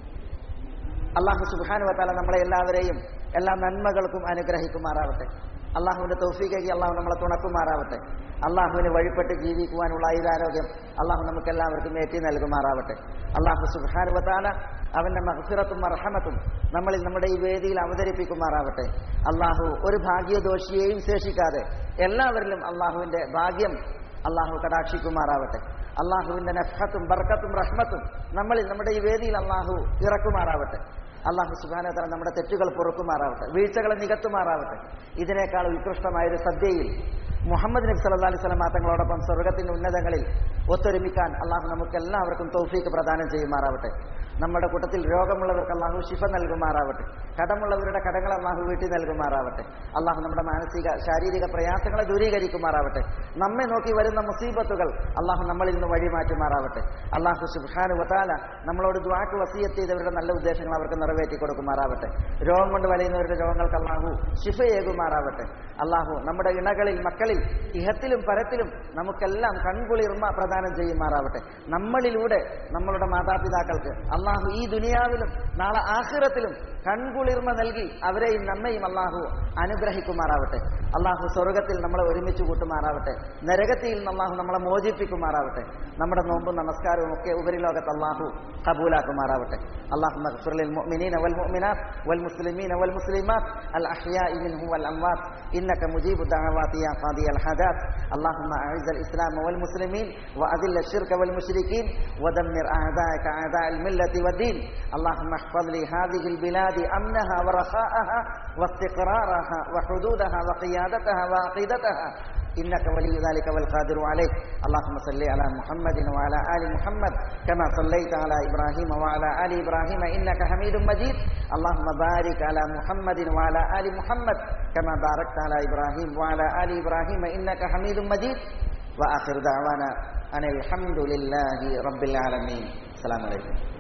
S2: അള്ളാഹു സുബാനുവത്താല നമ്മളെ എല്ലാവരെയും എല്ലാ നന്മകൾക്കും അനുഗ്രഹിക്കുമാറാവട്ടെ അള്ളാഹുവിന്റെ തൗഫീകയ്ക്ക് അള്ളാഹു നമ്മളെ തുണക്കുമാറാവട്ടെ അള്ളാഹുവിന് വഴിപ്പെട്ട് ജീവിക്കുവാനുള്ള ആയുരാരോഗ്യം അള്ളാഹു നമുക്ക് എല്ലാവർക്കും ഏറ്റി നൽകുമാറാവട്ടെ അള്ളാഹു സുബാനുവത്താല അവന്റെ മഹഫിറത്തും അർഹമത്തും നമ്മളിൽ നമ്മുടെ ഈ വേദിയിൽ അവതരിപ്പിക്കുമാറാവട്ടെ അള്ളാഹു ഒരു ഭാഗ്യദോഷിയെയും ശേഷിക്കാതെ എല്ലാവരിലും അള്ളാഹുവിന്റെ ഭാഗ്യം അള്ളാഹു കടാക്ഷിക്കുമാറാവട്ടെ അള്ളാഹുവിന്റെ നഫത്തും ബർക്കത്തും റഹ്മത്തും നമ്മളിൽ നമ്മുടെ ഈ വേദിയിൽ അള്ളാഹു ഇറക്കുമാറാവട്ടെ അള്ളാഹു സുബാനത്തല നമ്മുടെ തെറ്റുകൾ പൊറുക്കുമാറാവട്ടെ വീഴ്ചകളെ നികത്തുമാറാവട്ടെ ഇതിനേക്കാൾ ഉത്കൃഷ്ടമായ ഒരു സദ്യയിൽ മുഹമ്മദ് നബി സല്ലാ അലൈഹി സ്വലം തങ്ങളോടൊപ്പം സ്വർഗത്തിന്റെ ഉന്നതങ്ങളിൽ ഒത്തൊരുമിക്കാൻ അള്ളാഹു നമുക്ക് എല്ലാവർക്കും തൗഫീക്ക് പ്രദാനം ചെയ്യുമാറാവട്ടെ നമ്മുടെ കൂട്ടത്തിൽ രോഗമുള്ളവർക്ക് അള്ളാഹു ശിഫ നൽകുമാറാവട്ടെ കടമുള്ളവരുടെ കടങ്ങൾ അള്ളാഹു വീട്ടി നൽകുമാറാവട്ടെ അള്ളാഹു നമ്മുടെ മാനസിക ശാരീരിക പ്രയാസങ്ങളെ ദൂരീകരിക്കുമാറാവട്ടെ നമ്മെ നോക്കി വരുന്ന മുസീബത്തുകൾ അള്ളാഹു നമ്മളിൽ നിന്ന് വഴിമാറ്റുമാറാവട്ടെ അള്ളാഹു സുബാനു വതാല നമ്മളോട് ദ്വാക്ക് വസീയത്ത് ചെയ്തവരുടെ നല്ല ഉദ്ദേശങ്ങൾ അവർക്ക് നിറവേറ്റി കൊടുക്കുമാറാവട്ടെ രോഗം കൊണ്ട് വലയുന്നവരുടെ രോഗങ്ങൾക്ക് അള്ളാഹു ശിഫയേകുമാറാവട്ടെ അള്ളാഹു നമ്മുടെ ഇണകളിൽ മക്കളിൽ ഇഹത്തിലും പരത്തിലും നമുക്കെല്ലാം കൺകുളിർമ പ്രദാനം ചെയ്യുമാറാവട്ടെ നമ്മളിലൂടെ നമ്മളുടെ മാതാപിതാക്കൾക്ക് അള്ളാഹു ഈ ദുനിയാവിലും നാളെ ആഹിറത്തിലും കൺകുളിർമ നൽകി അവരെയും നമ്മയും അള്ളാഹു അനുഗ്രഹിക്കുമാറാവട്ടെ അള്ളാഹു സ്വർഗത്തിൽ നമ്മളെ ഒരുമിച്ച് കൂട്ടുമാറാവട്ടെ നരകത്തിൽ നിന്ന് അള്ളാഹു നമ്മളെ മോചിപ്പിക്കുമാറാവട്ടെ നമ്മുടെ നോമ്പും നമസ്കാരവും ഒക്കെ ഉപരിലോകത്ത് അള്ളാഹു കബൂലാക്കുമാറാവട്ടെ അള്ളാഹു للمؤمنين والمؤمنات والمسلمين والمسلمات الأحياء منهم والأموات إنك مجيب الدعوات يا قاضي الحاجات اللهم أعز الإسلام والمسلمين وأذل الشرك والمشركين ودمر أعداءك أعداء الملة والدين اللهم احفظ لي هذه البلاد أمنها ورخاءها واستقرارها وحدودها وقيادتها وعقيدتها إنك ولي ذلك والقادر عليه اللهم صل على محمد وعلى آل محمد كما صليت على إبراهيم وعلى آل إبراهيم إنك حميد مجيد اللهم بارك على محمد وعلى آل محمد كما باركت على إبراهيم وعلى آل إبراهيم إنك حميد مجيد وآخر دعوانا أن الحمد لله رب العالمين السلام عليكم